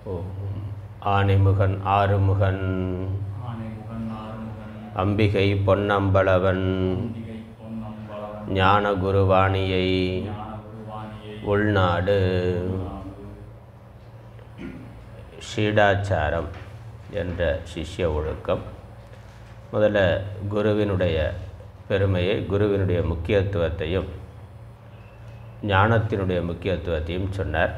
ஓம் ஆனைமுகன் ஆறுமுகன் ஆனைமுகன் ஆறுமுகன் அம்பிகை பொன்னம்பளவன் அம்பிகை பொன்னம்பலவன் ஞான குருவாணியை ஞான குருவாணியை உள்நாடு ஷீடாச்சாரம் என்ற சிஷ்ய ஒழுக்கம் முதல்ல குருவினுடைய பெருமையை குருவினுடைய முக்கியத்துவத்தையும் ஞானத்தினுடைய முக்கியத்துவத்தையும் சொன்னார்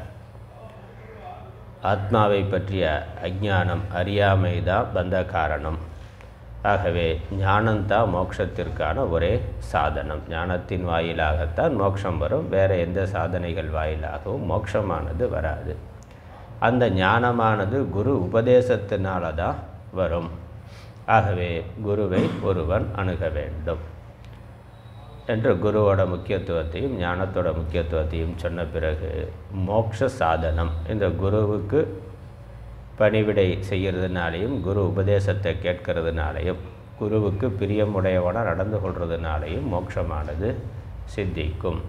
ஆத்மாவை பற்றிய அஞ்ஞானம் அறியாமை தான் பந்த காரணம் ஆகவே ஞானம்தான் மோட்சத்திற்கான ஒரே சாதனம் ஞானத்தின் வாயிலாகத்தான் மோட்சம் வரும் வேறு எந்த சாதனைகள் வாயிலாகவும் மோட்சமானது வராது அந்த ஞானமானது குரு உபதேசத்தினால தான் வரும் ஆகவே குருவை ஒருவன் அணுக வேண்டும் என்று குருவோட முக்கியத்துவத்தையும் ஞானத்தோட முக்கியத்துவத்தையும் சொன்ன பிறகு மோட்ச சாதனம் இந்த குருவுக்கு பணிவிடை செய்கிறதுனாலையும் குரு உபதேசத்தை கேட்கறதுனாலையும் குருவுக்கு பிரியமுடையவனாக நடந்து கொள்றதுனாலையும் மோட்சமானது சித்திக்கும்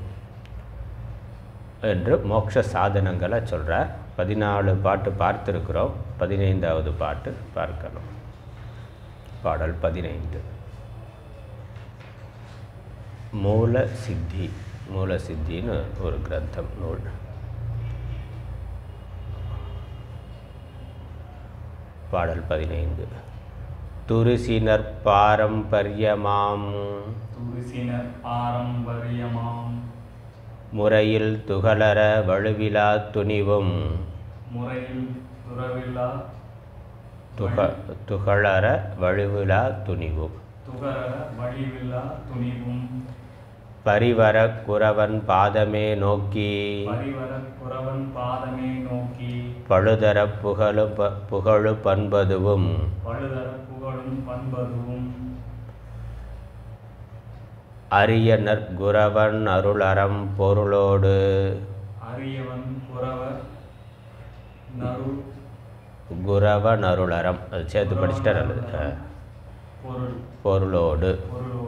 என்று மோட்ச சாதனங்களை சொல்கிறார் பதினாலு பாட்டு பார்த்துருக்குறோம் பதினைந்தாவது பாட்டு பார்க்கணும் பாடல் பதினைந்து மூல சித்தி மூல சித்தின்னு ஒரு கிரந்தம் நூல் பாடல் பதினைந்து துரிசினர் பாரம்பரியமாம் துரிசினர் பாரம்பரியமாம் முறையில் துகளர வலுவிலா துணிவும் முறையில் துறவில்லா துக துகளர வலுவிலா துணிவும் துகர வழிவில்லா துணிவும் பரிவர குறவன் பாதமே நோக்கி பரிவர குறவன் பாதமே நோக்கி பழுதர புகழு ப- புகழு பண்பதுவும் பழுதர புகழும் பண்பதுவும் அரிய நற்குரவன் அருளறம் பொருளோடு அரியவன் குறவர் நறு குரவன் அருளறம் அது சேர்த்து படிச்சுட்டா நல்லது ஆ. பொருள் பொருளோடு பொருளோடு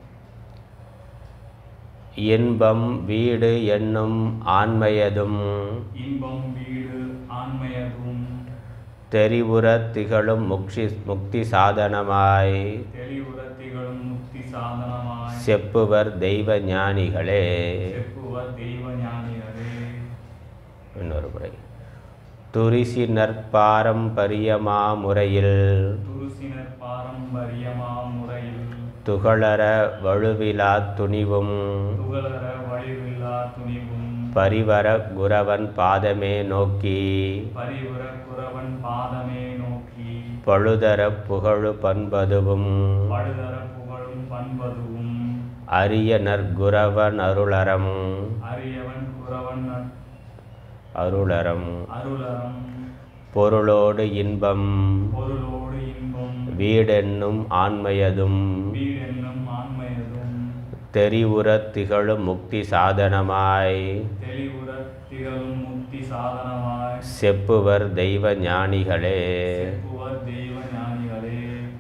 இன்பம் வீடு என்னும் ஆண்மையதும் இன்பம் வீடு ஆண்மையதும் தெரிவுற திகழும் முக்தி முக்தி சாதனமாய் தெளிவுற திகழும் முக்தி சாதனமாய் செப்புவர் தெய்வ ஞானிகளே செப்புவர் தெய்வ ஞானிகளே இன்னொரு முறை துரிசி நற்பாரம்பரியமா முறையில் துருசினர் பாரம்பரியமா முறையில் துகளர வலுவிலா துணிவும் துகளர வழிவில்லா துணிவும் பரிவர குரவன் பாதமே நோக்கி பரிவுற குறவன் பாதமே நோக்கி பழுதர புகழு பண்பதுவும் பழுதர புகழும் பண்பதுவும் அரிய நற்குரவன் அருளறம் அரியவன் குறவன் நட்- அருளறம் அருளறம் பொருளோடு இன்பம் பொருளோடு இன்பம் வீடென்னும் ஆண்மையதும் வீடென்னும் ஆண்மையதும் தெரிவுற திகழும் முக்தி சாதனமாய் தெளிவுற திகழும் முக்தி சாதனமாய் செப்புவர் தெய்வ ஞானிகளே செப்புவர் தெய்வ ஞானிகளே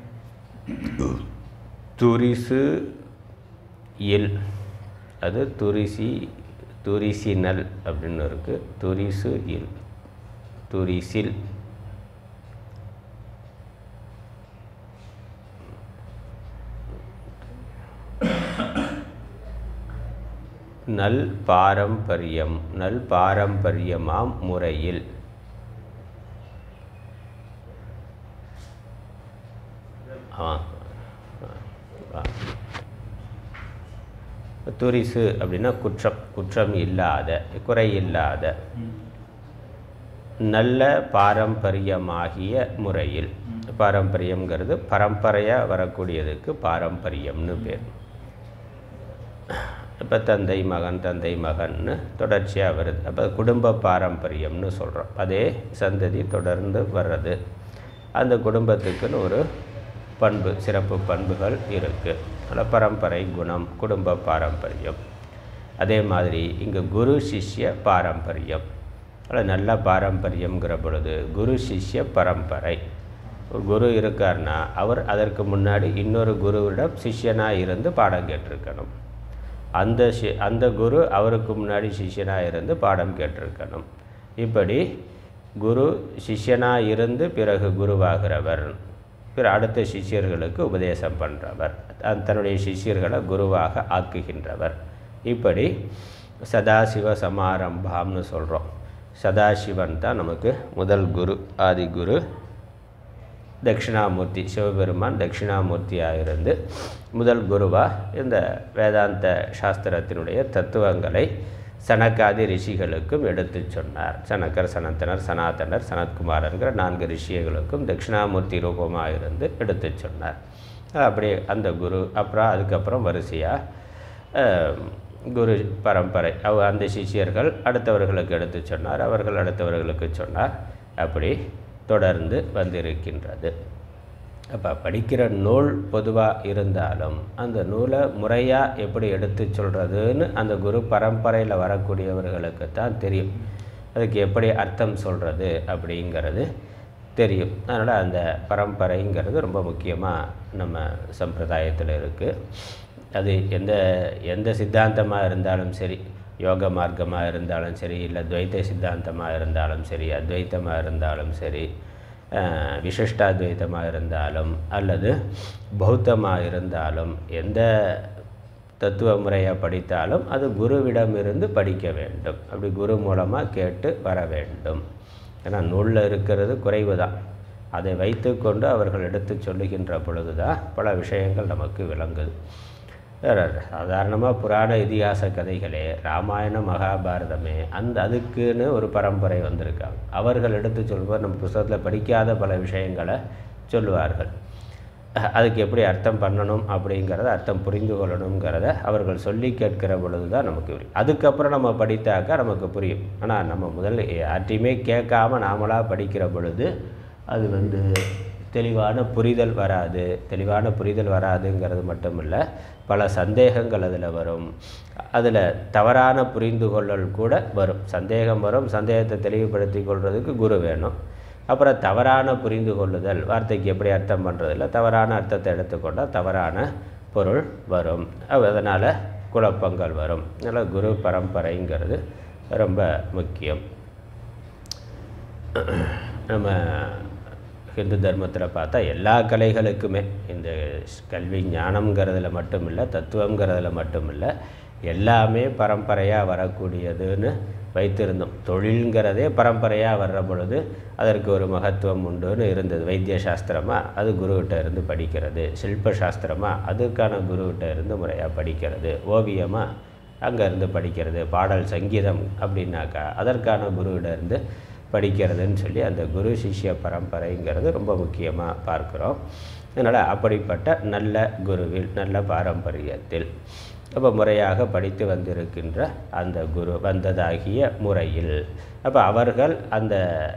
துரிசு இல் அது துரிசி துரிசினல் அப்படின்னு இருக்கு துரிசு இல் துரிசில் நல் பாரம்பரியம் நல் பாரம்பரியமாம் முறையில் ஆ ஆ. துரிசு அப்படின்னா குற்றம் குற்றம் இல்லாத குறை இல்லாத நல்ல பாரம்பரியமாகிய முறையில் பாரம்பரியம்ங்கிறது பரம்பரையாக வரக்கூடியதுக்கு பாரம்பரியம்னு பேர் இப்போ தந்தை மகன் தந்தை மகன்னு தொடர்ச்சியாக வருது அப்போ குடும்ப பாரம்பரியம்னு சொல்கிறோம் அதே சந்ததி தொடர்ந்து வர்றது அந்த குடும்பத்துக்குன்னு ஒரு பண்பு சிறப்பு பண்புகள் இருக்குது அதில் பரம்பரை குணம் குடும்ப பாரம்பரியம் அதே மாதிரி இங்கே குரு சிஷ்ய பாரம்பரியம் அதில் நல்ல பாரம்பரியம்ங்கிற பொழுது குரு சிஷ்ய பரம்பரை ஒரு குரு இருக்கார்னா அவர் அதற்கு முன்னாடி இன்னொரு குருவிடம் சிஷ்யனாக இருந்து பாடம் கேட்டிருக்கணும் அந்த சி அந்த குரு அவருக்கு முன்னாடி சிஷ்யனாக இருந்து பாடம் கேட்டிருக்கணும் இப்படி குரு சிஷ்யனாக இருந்து பிறகு குருவாகிறவர் பிற அடுத்த சிஷ்யர்களுக்கு உபதேசம் பண்ணுறவர் தன்னுடைய சிஷ்யர்களை குருவாக ஆக்குகின்றவர் இப்படி சதாசிவ சமாரம்பாம்னு சொல்கிறோம் சதாசிவன் தான் நமக்கு முதல் குரு ஆதி குரு தட்சிணாமூர்த்தி சிவபெருமான் தட்சிணாமூர்த்தியாக இருந்து முதல் குருவாக இந்த வேதாந்த சாஸ்திரத்தினுடைய தத்துவங்களை சனக்காதி ரிஷிகளுக்கும் எடுத்து சொன்னார் சனக்கர் சனந்தனர் சனாதனர் சனத்குமாரங்கிற நான்கு ரிஷிகளுக்கும் தட்சிணாமூர்த்தி ரூபமாக இருந்து எடுத்து சொன்னார் அப்படி அந்த குரு அப்புறம் அதுக்கப்புறம் வரிசையாக குரு பரம்பரை அவ அந்த சிஷியர்கள் அடுத்தவர்களுக்கு எடுத்து சொன்னார் அவர்கள் அடுத்தவர்களுக்கு சொன்னார் அப்படி தொடர்ந்து வந்திருக்கின்றது அப்போ படிக்கிற நூல் பொதுவாக இருந்தாலும் அந்த நூலை முறையாக எப்படி எடுத்து சொல்கிறதுன்னு அந்த குரு பரம்பரையில் வரக்கூடியவர்களுக்கு தான் தெரியும் அதுக்கு எப்படி அர்த்தம் சொல்கிறது அப்படிங்கிறது தெரியும் அதனால் அந்த பரம்பரைங்கிறது ரொம்ப முக்கியமாக நம்ம சம்பிரதாயத்தில் இருக்குது அது எந்த எந்த சித்தாந்தமாக இருந்தாலும் சரி யோக மார்க்கமாக இருந்தாலும் சரி இல்லை துவைத்த சித்தாந்தமாக இருந்தாலும் சரி அத்வைத்தமாக இருந்தாலும் சரி விசிஷ்டாத்வைத்தமாக இருந்தாலும் அல்லது பௌத்தமாக இருந்தாலும் எந்த தத்துவ முறையை படித்தாலும் அது குருவிடமிருந்து படிக்க வேண்டும் அப்படி குரு மூலமாக கேட்டு வர வேண்டும் ஏன்னா நூலில் இருக்கிறது குறைவு தான் அதை வைத்துக்கொண்டு அவர்கள் எடுத்து சொல்லுகின்ற பொழுது தான் பல விஷயங்கள் நமக்கு விளங்குது சாதாரணமாக புராண இதிகாச கதைகளே ராமாயணம் மகாபாரதமே அந்த அதுக்குன்னு ஒரு பரம்பரை வந்திருக்காங்க அவர்கள் எடுத்து சொல்லும்போது நம்ம புத்தகத்தில் படிக்காத பல விஷயங்களை சொல்லுவார்கள் அதுக்கு எப்படி அர்த்தம் பண்ணணும் அப்படிங்கிறத அர்த்தம் புரிந்து கொள்ளணுங்கிறத அவர்கள் சொல்லி கேட்கிற பொழுது தான் நமக்கு புரியும் அதுக்கப்புறம் நம்ம படித்தாக்கா நமக்கு புரியும் ஆனால் நம்ம முதல்ல யார்ட்டையுமே கேட்காம நாமளாக படிக்கிற பொழுது அது வந்து தெளிவான புரிதல் வராது தெளிவான புரிதல் வராதுங்கிறது மட்டும் இல்லை பல சந்தேகங்கள் அதில் வரும் அதில் தவறான புரிந்து கொள்ளல் கூட வரும் சந்தேகம் வரும் சந்தேகத்தை தெளிவுபடுத்தி கொள்வதுக்கு குரு வேணும் அப்புறம் தவறான புரிந்து கொள்ளுதல் வார்த்தைக்கு எப்படி அர்த்தம் பண்ணுறதில்ல தவறான அர்த்தத்தை எடுத்துக்கொண்டால் தவறான பொருள் வரும் அதனால் குழப்பங்கள் வரும் அதனால் குரு பரம்பரைங்கிறது ரொம்ப முக்கியம் நம்ம ஹிந்து தர்மத்தில் பார்த்தா எல்லா கலைகளுக்குமே இந்த கல்வி ஞானம்ங்கிறதுல மட்டும் இல்லை தத்துவங்கிறதுல மட்டும் இல்லை எல்லாமே பரம்பரையாக வரக்கூடியதுன்னு வைத்திருந்தோம் தொழில்ங்கிறதே பரம்பரையாக வர்ற பொழுது அதற்கு ஒரு மகத்துவம் உண்டுன்னு இருந்தது வைத்திய சாஸ்திரமாக அது குருக்கிட்ட இருந்து படிக்கிறது சில்ப சாஸ்திரமாக அதுக்கான குருக்கிட்ட இருந்து முறையாக படிக்கிறது ஓவியமாக அங்கேருந்து படிக்கிறது பாடல் சங்கீதம் அப்படின்னாக்கா அதற்கான குருவிட இருந்து படிக்கிறதுன்னு சொல்லி அந்த குரு சிஷ்ய பரம்பரைங்கிறது ரொம்ப முக்கியமாக பார்க்குறோம் அதனால் அப்படிப்பட்ட நல்ல குருவில் நல்ல பாரம்பரியத்தில் அப்போ முறையாக படித்து வந்திருக்கின்ற அந்த குரு வந்ததாகிய முறையில் அப்போ அவர்கள் அந்த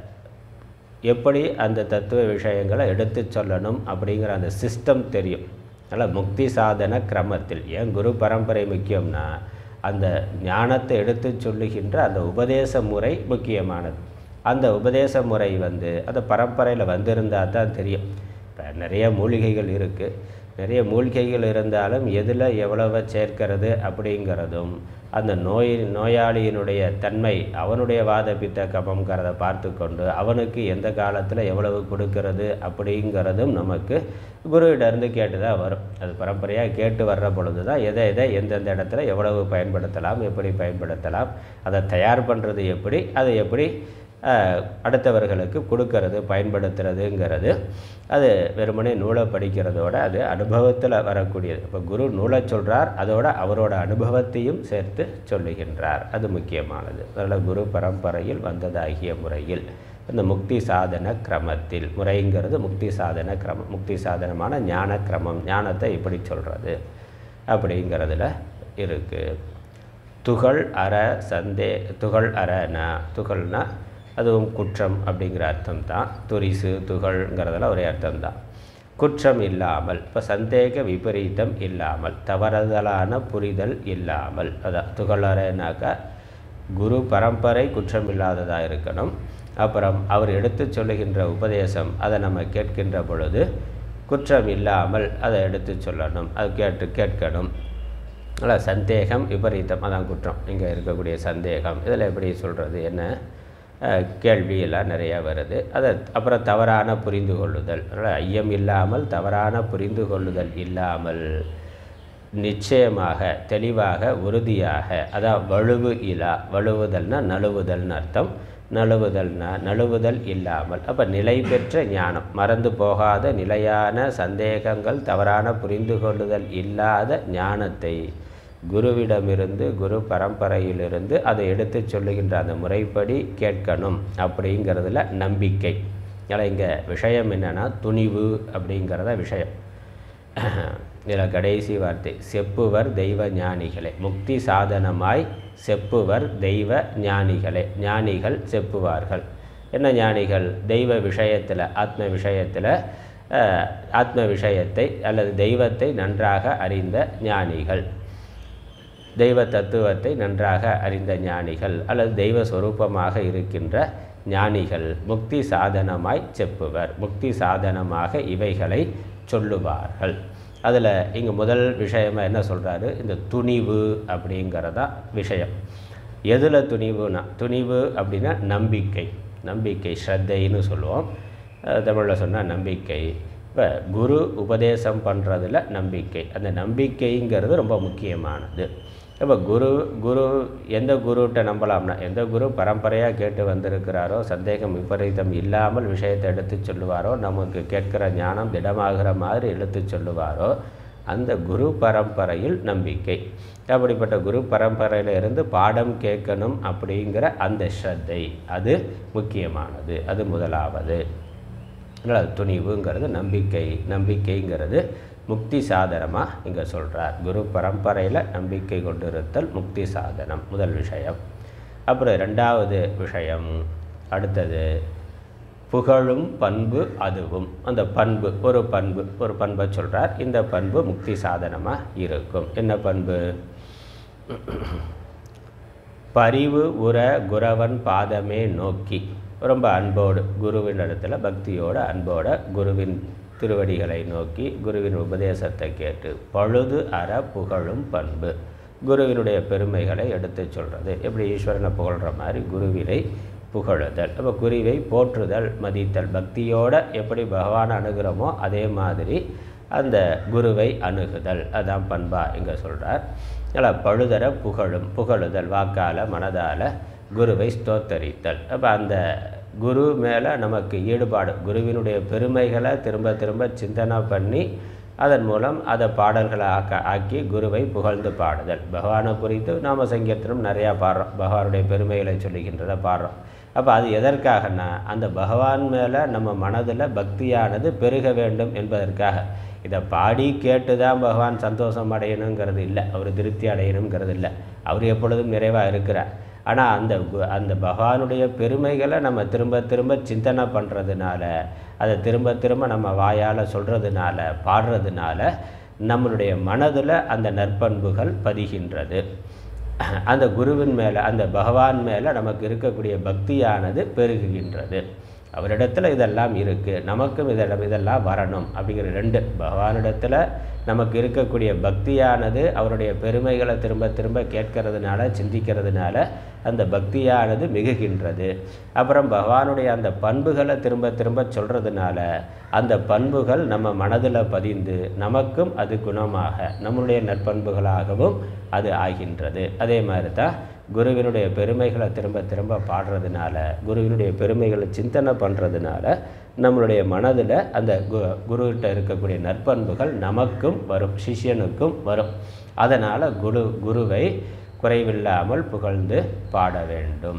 எப்படி அந்த தத்துவ விஷயங்களை எடுத்து சொல்லணும் அப்படிங்கிற அந்த சிஸ்டம் தெரியும் அதனால் முக்தி சாதன கிரமத்தில் ஏன் குரு பரம்பரை முக்கியம்னா அந்த ஞானத்தை எடுத்து சொல்லுகின்ற அந்த உபதேச முறை முக்கியமானது அந்த உபதேச முறை வந்து அந்த பரம்பரையில் வந்திருந்தால் தான் தெரியும் இப்போ நிறைய மூலிகைகள் இருக்குது நிறைய மூலிகைகள் இருந்தாலும் எதில் எவ்வளவு சேர்க்கிறது அப்படிங்கிறதும் அந்த நோய் நோயாளியினுடைய தன்மை அவனுடைய வாத பித்த கபம்ங்கிறத பார்த்து கொண்டு அவனுக்கு எந்த காலத்தில் எவ்வளவு கொடுக்கறது அப்படிங்கிறதும் நமக்கு குருவிடருந்து கேட்டு தான் வரும் அது பரம்பரையாக கேட்டு வர்ற பொழுது தான் எதை எதை எந்தெந்த இடத்துல எவ்வளவு பயன்படுத்தலாம் எப்படி பயன்படுத்தலாம் அதை தயார் பண்ணுறது எப்படி அதை எப்படி அடுத்தவர்களுக்கு கொடுக்கறது பயன்படுத்துறதுங்கிறது அது வெறுமனே நூலை படிக்கிறதோட அது அனுபவத்தில் வரக்கூடியது இப்போ குரு நூலை சொல்கிறார் அதோட அவரோட அனுபவத்தையும் சேர்த்து சொல்லுகின்றார் அது முக்கியமானது அதனால் குரு பரம்பரையில் வந்ததாகிய முறையில் இந்த முக்தி சாதன கிரமத்தில் முறைங்கிறது முக்தி சாதன கிரமம் முக்தி சாதனமான ஞான கிரமம் ஞானத்தை இப்படி சொல்கிறது அப்படிங்கிறதுல இருக்குது துகள் அற சந்தே துகள் அறனா துகள்னா அதுவும் குற்றம் அப்படிங்கிற அர்த்தம் தான் துரிசு துகள்ங்கிறதுல ஒரே அர்த்தம் தான் குற்றம் இல்லாமல் இப்போ சந்தேக விபரீதம் இல்லாமல் தவறுதலான புரிதல் இல்லாமல் அதான் துகளறனாக்கா குரு பரம்பரை குற்றம் இல்லாததாக இருக்கணும் அப்புறம் அவர் எடுத்து சொல்லுகின்ற உபதேசம் அதை நம்ம கேட்கின்ற பொழுது குற்றம் இல்லாமல் அதை எடுத்து சொல்லணும் அது கேட்டு கேட்கணும் அதில் சந்தேகம் விபரீதம் அதான் குற்றம் இங்கே இருக்கக்கூடிய சந்தேகம் இதில் எப்படி சொல்கிறது என்ன அஹ், கேள்வி எல்லாம் நிறையா வருது அதை அப்புறம் தவறான புரிந்து கொள்ளுதல் அதனால் ஐயம் இல்லாமல் தவறான புரிந்து கொள்ளுதல் இல்லாமல் நிச்சயமாக தெளிவாக உறுதியாக அதான் வலுவு இலா வலுவுதல்னா நழுவுதல்னு அர்த்தம் நழுவுதல்னா நழுவுதல் இல்லாமல் அப்போ நிலை பெற்ற ஞானம் மறந்து போகாத நிலையான சந்தேகங்கள் தவறான புரிந்து கொள்ளுதல் இல்லாத ஞானத்தை குருவிடமிருந்து குரு பரம்பரையிலிருந்து அதை எடுத்து சொல்லுகின்ற அந்த முறைப்படி கேட்கணும் அப்படிங்கிறதுல நம்பிக்கை அதில் இங்கே விஷயம் என்னென்னா துணிவு அப்படிங்கிறத விஷயம் இதில் கடைசி வார்த்தை செப்புவர் தெய்வ ஞானிகளே முக்தி சாதனமாய் செப்புவர் தெய்வ ஞானிகளே ஞானிகள் செப்புவார்கள் என்ன ஞானிகள் தெய்வ விஷயத்தில் ஆத்ம விஷயத்தில் அஹ், ஆத்ம விஷயத்தை அல்லது தெய்வத்தை நன்றாக அறிந்த ஞானிகள் தெய்வ தத்துவத்தை நன்றாக அறிந்த ஞானிகள் அல்லது தெய்வ சொரூபமாக இருக்கின்ற ஞானிகள் முக்தி சாதனமாய் செப்புவர் முக்தி சாதனமாக இவைகளை சொல்லுவார்கள் அதில் இங்கே முதல் விஷயமா என்ன சொல்கிறாரு இந்த துணிவு அப்படிங்கிறதா விஷயம் எதில் துணிவுனா துணிவு அப்படின்னா நம்பிக்கை நம்பிக்கை ஸ்ரத்தைன்னு சொல்லுவோம் தமிழில் சொன்னால் நம்பிக்கை இப்போ குரு உபதேசம் பண்ணுறதுல நம்பிக்கை அந்த நம்பிக்கைங்கிறது ரொம்ப முக்கியமானது இப்போ குரு குரு எந்த குருகிட்ட நம்பலாம்னா எந்த குரு பரம்பரையாக கேட்டு வந்திருக்கிறாரோ சந்தேகம் விபரீதம் இல்லாமல் விஷயத்தை எடுத்து சொல்லுவாரோ நமக்கு கேட்கிற ஞானம் திடமாகிற மாதிரி எடுத்து சொல்லுவாரோ அந்த குரு பரம்பரையில் நம்பிக்கை அப்படிப்பட்ட குரு பரம்பரையில் இருந்து பாடம் கேட்கணும் அப்படிங்கிற அந்த ஸ்ரத்தை அது முக்கியமானது அது முதலாவது அதனால் துணிவுங்கிறது நம்பிக்கை நம்பிக்கைங்கிறது முக்தி சாதனமாக இங்கே சொல்கிறார் குரு பரம்பரையில் நம்பிக்கை கொண்டிருத்தல் முக்தி சாதனம் முதல் விஷயம் அப்புறம் ரெண்டாவது விஷயம் அடுத்தது புகழும் பண்பு அதுவும் அந்த பண்பு ஒரு பண்பு ஒரு பண்பை சொல்கிறார் இந்த பண்பு முக்தி சாதனமாக இருக்கும் என்ன பண்பு பரிவு உற குரவன் பாதமே நோக்கி ரொம்ப அன்போடு குருவின் இடத்துல பக்தியோட அன்போட குருவின் திருவடிகளை நோக்கி குருவின் உபதேசத்தை கேட்டு பழுது அற புகழும் பண்பு குருவினுடைய பெருமைகளை எடுத்துச் சொல்கிறது எப்படி ஈஸ்வரனை புகழ்கிற மாதிரி குருவினை புகழுதல் அப்போ குருவை போற்றுதல் மதித்தல் பக்தியோட எப்படி பகவானை அணுகிறோமோ அதே மாதிரி அந்த குருவை அணுகுதல் அதான் பண்பா இங்கே சொல்கிறார் அதில் பழுதர புகழும் புகழுதல் வாக்கால் மனதால் குருவை ஸ்தோத்தரித்தல் அப்போ அந்த குரு மேலே நமக்கு ஈடுபாடு குருவினுடைய பெருமைகளை திரும்ப திரும்ப சிந்தனை பண்ணி அதன் மூலம் அதை பாடல்களை ஆக்க ஆக்கி குருவை புகழ்ந்து பாடுதல் பகவானை குறித்து நாம சங்கீர்த்தனம் நிறையா பாடுறோம் பகவானுடைய பெருமைகளை சொல்லுகின்றதை பாடுறோம் அப்போ அது எதற்காகனா அந்த பகவான் மேலே நம்ம மனதில் பக்தியானது பெருக வேண்டும் என்பதற்காக இதை பாடி கேட்டு தான் பகவான் சந்தோஷம் அடையணுங்கிறது இல்லை அவர் திருப்தி அடையணுங்கிறது இல்லை அவர் எப்பொழுதும் நிறைவாக இருக்கிறார் ஆனால் அந்த கு- அந்த பகவானுடைய பெருமைகளை நம்ம திரும்ப திரும்ப சிந்தனை பண்ணுறதுனால அதை திரும்ப திரும்ப நம்ம வாயால் சொல்கிறதுனால பாடுறதுனால நம்மளுடைய மனதில் அந்த நற்பண்புகள் பதிகின்றது அந்த குருவின் மேலே அந்த பகவான் மேலே நமக்கு இருக்கக்கூடிய பக்தியானது பெருகுகின்றது அவரிடத்துல இதெல்லாம் இருக்குது நமக்கும் இதெல்லாம் இதெல்லாம் வரணும் அப்படிங்கிற ரெண்டு பகவானிடத்தில் நமக்கு இருக்கக்கூடிய பக்தியானது அவருடைய பெருமைகளை திரும்ப திரும்ப கேட்கறதுனால சிந்திக்கிறதுனால அந்த பக்தியானது மிகுகின்றது அப்புறம் பகவானுடைய அந்த பண்புகளை திரும்ப திரும்ப சொல்கிறதுனால அந்த பண்புகள் நம்ம மனதில் பதிந்து நமக்கும் அது குணமாக நம்முடைய நற்பண்புகளாகவும் அது ஆகின்றது அதே மாதிரி தான் குருவினுடைய பெருமைகளை திரும்ப திரும்ப பாடுறதுனால குருவினுடைய பெருமைகளை சிந்தனை பண்ணுறதுனால நம்மளுடைய மனதில் அந்த கு குருகிட்ட இருக்கக்கூடிய நற்பண்புகள் நமக்கும் வரும் சிஷ்யனுக்கும் வரும் அதனால் குரு குருவை குறைவில்லாமல் புகழ்ந்து பாட வேண்டும்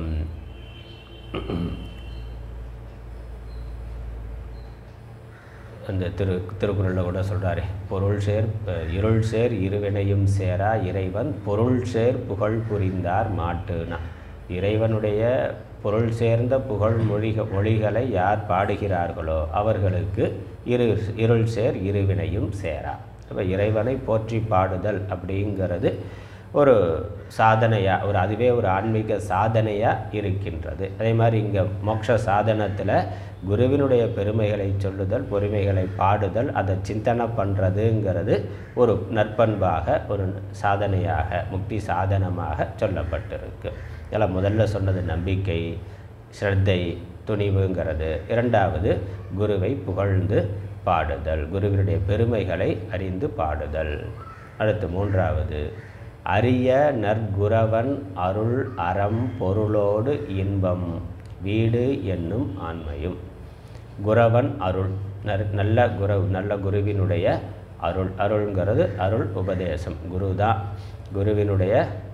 அந்த திரு திருக்குறளில் கூட சொல்கிறாரே பொருள் சேர் அஹ், இருள் சேர் இருவினையும் சேரா இறைவன் பொருள் சேர் புகழ் புரிந்தார் மாட்டுனா இறைவனுடைய பொருள் சேர்ந்த புகழ் மொழிக மொழிகளை யார் பாடுகிறார்களோ அவர்களுக்கு இரு இருள் சேர் இருவினையும் சேரா அப்போ இறைவனை போற்றி பாடுதல் அப்படிங்கிறது ஒரு சாதனையாக ஒரு அதுவே ஒரு ஆன்மீக சாதனையாக இருக்கின்றது அதே மாதிரி இங்கே மோட்ச சாதனத்தில் குருவினுடைய பெருமைகளை சொல்லுதல் பொறுமைகளை பாடுதல் அதை சிந்தனை பண்ணுறதுங்கிறது ஒரு நற்பண்பாக ஒரு சாதனையாக முக்தி சாதனமாக சொல்லப்பட்டிருக்கு இதில் முதல்ல சொன்னது நம்பிக்கை ஸ்ரத்தை துணிவுங்கிறது இரண்டாவது குருவை புகழ்ந்து பாடுதல் குருவினுடைய பெருமைகளை அறிந்து பாடுதல் அடுத்து மூன்றாவது அரிய நற்குரவன் அருள் அறம் பொருளோடு இன்பம் வீடு என்னும் ஆண்மையும் குரவன் அருள் நர்- நல்ல குரு நல்ல குருவினுடைய அருள் அருள்ங்கிறது அருள் உபதேசம் குரு தான் குருவினுடைய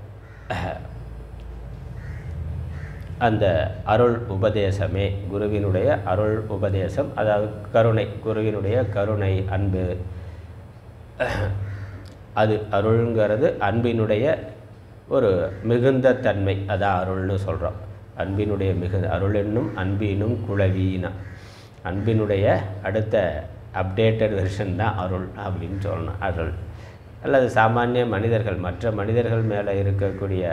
அந்த அருள் உபதேசமே குருவினுடைய அருள் உபதேசம் அதாவது கருணை குருவினுடைய கருணை அன்பு அது அருள்ங்கிறது அன்பினுடைய ஒரு மிகுந்த தன்மை அதான் அருள்னு சொல்கிறோம் அன்பினுடைய மிகு அருள் என்னும் அன்பினும் குழவினா அன்பினுடைய அடுத்த அப்டேட்டட் வெர்ஷன் தான் அருள் அப்படின்னு சொல்லணும் அருள் அல்லது சாமானிய மனிதர்கள் மற்ற மனிதர்கள் மேலே இருக்கக்கூடிய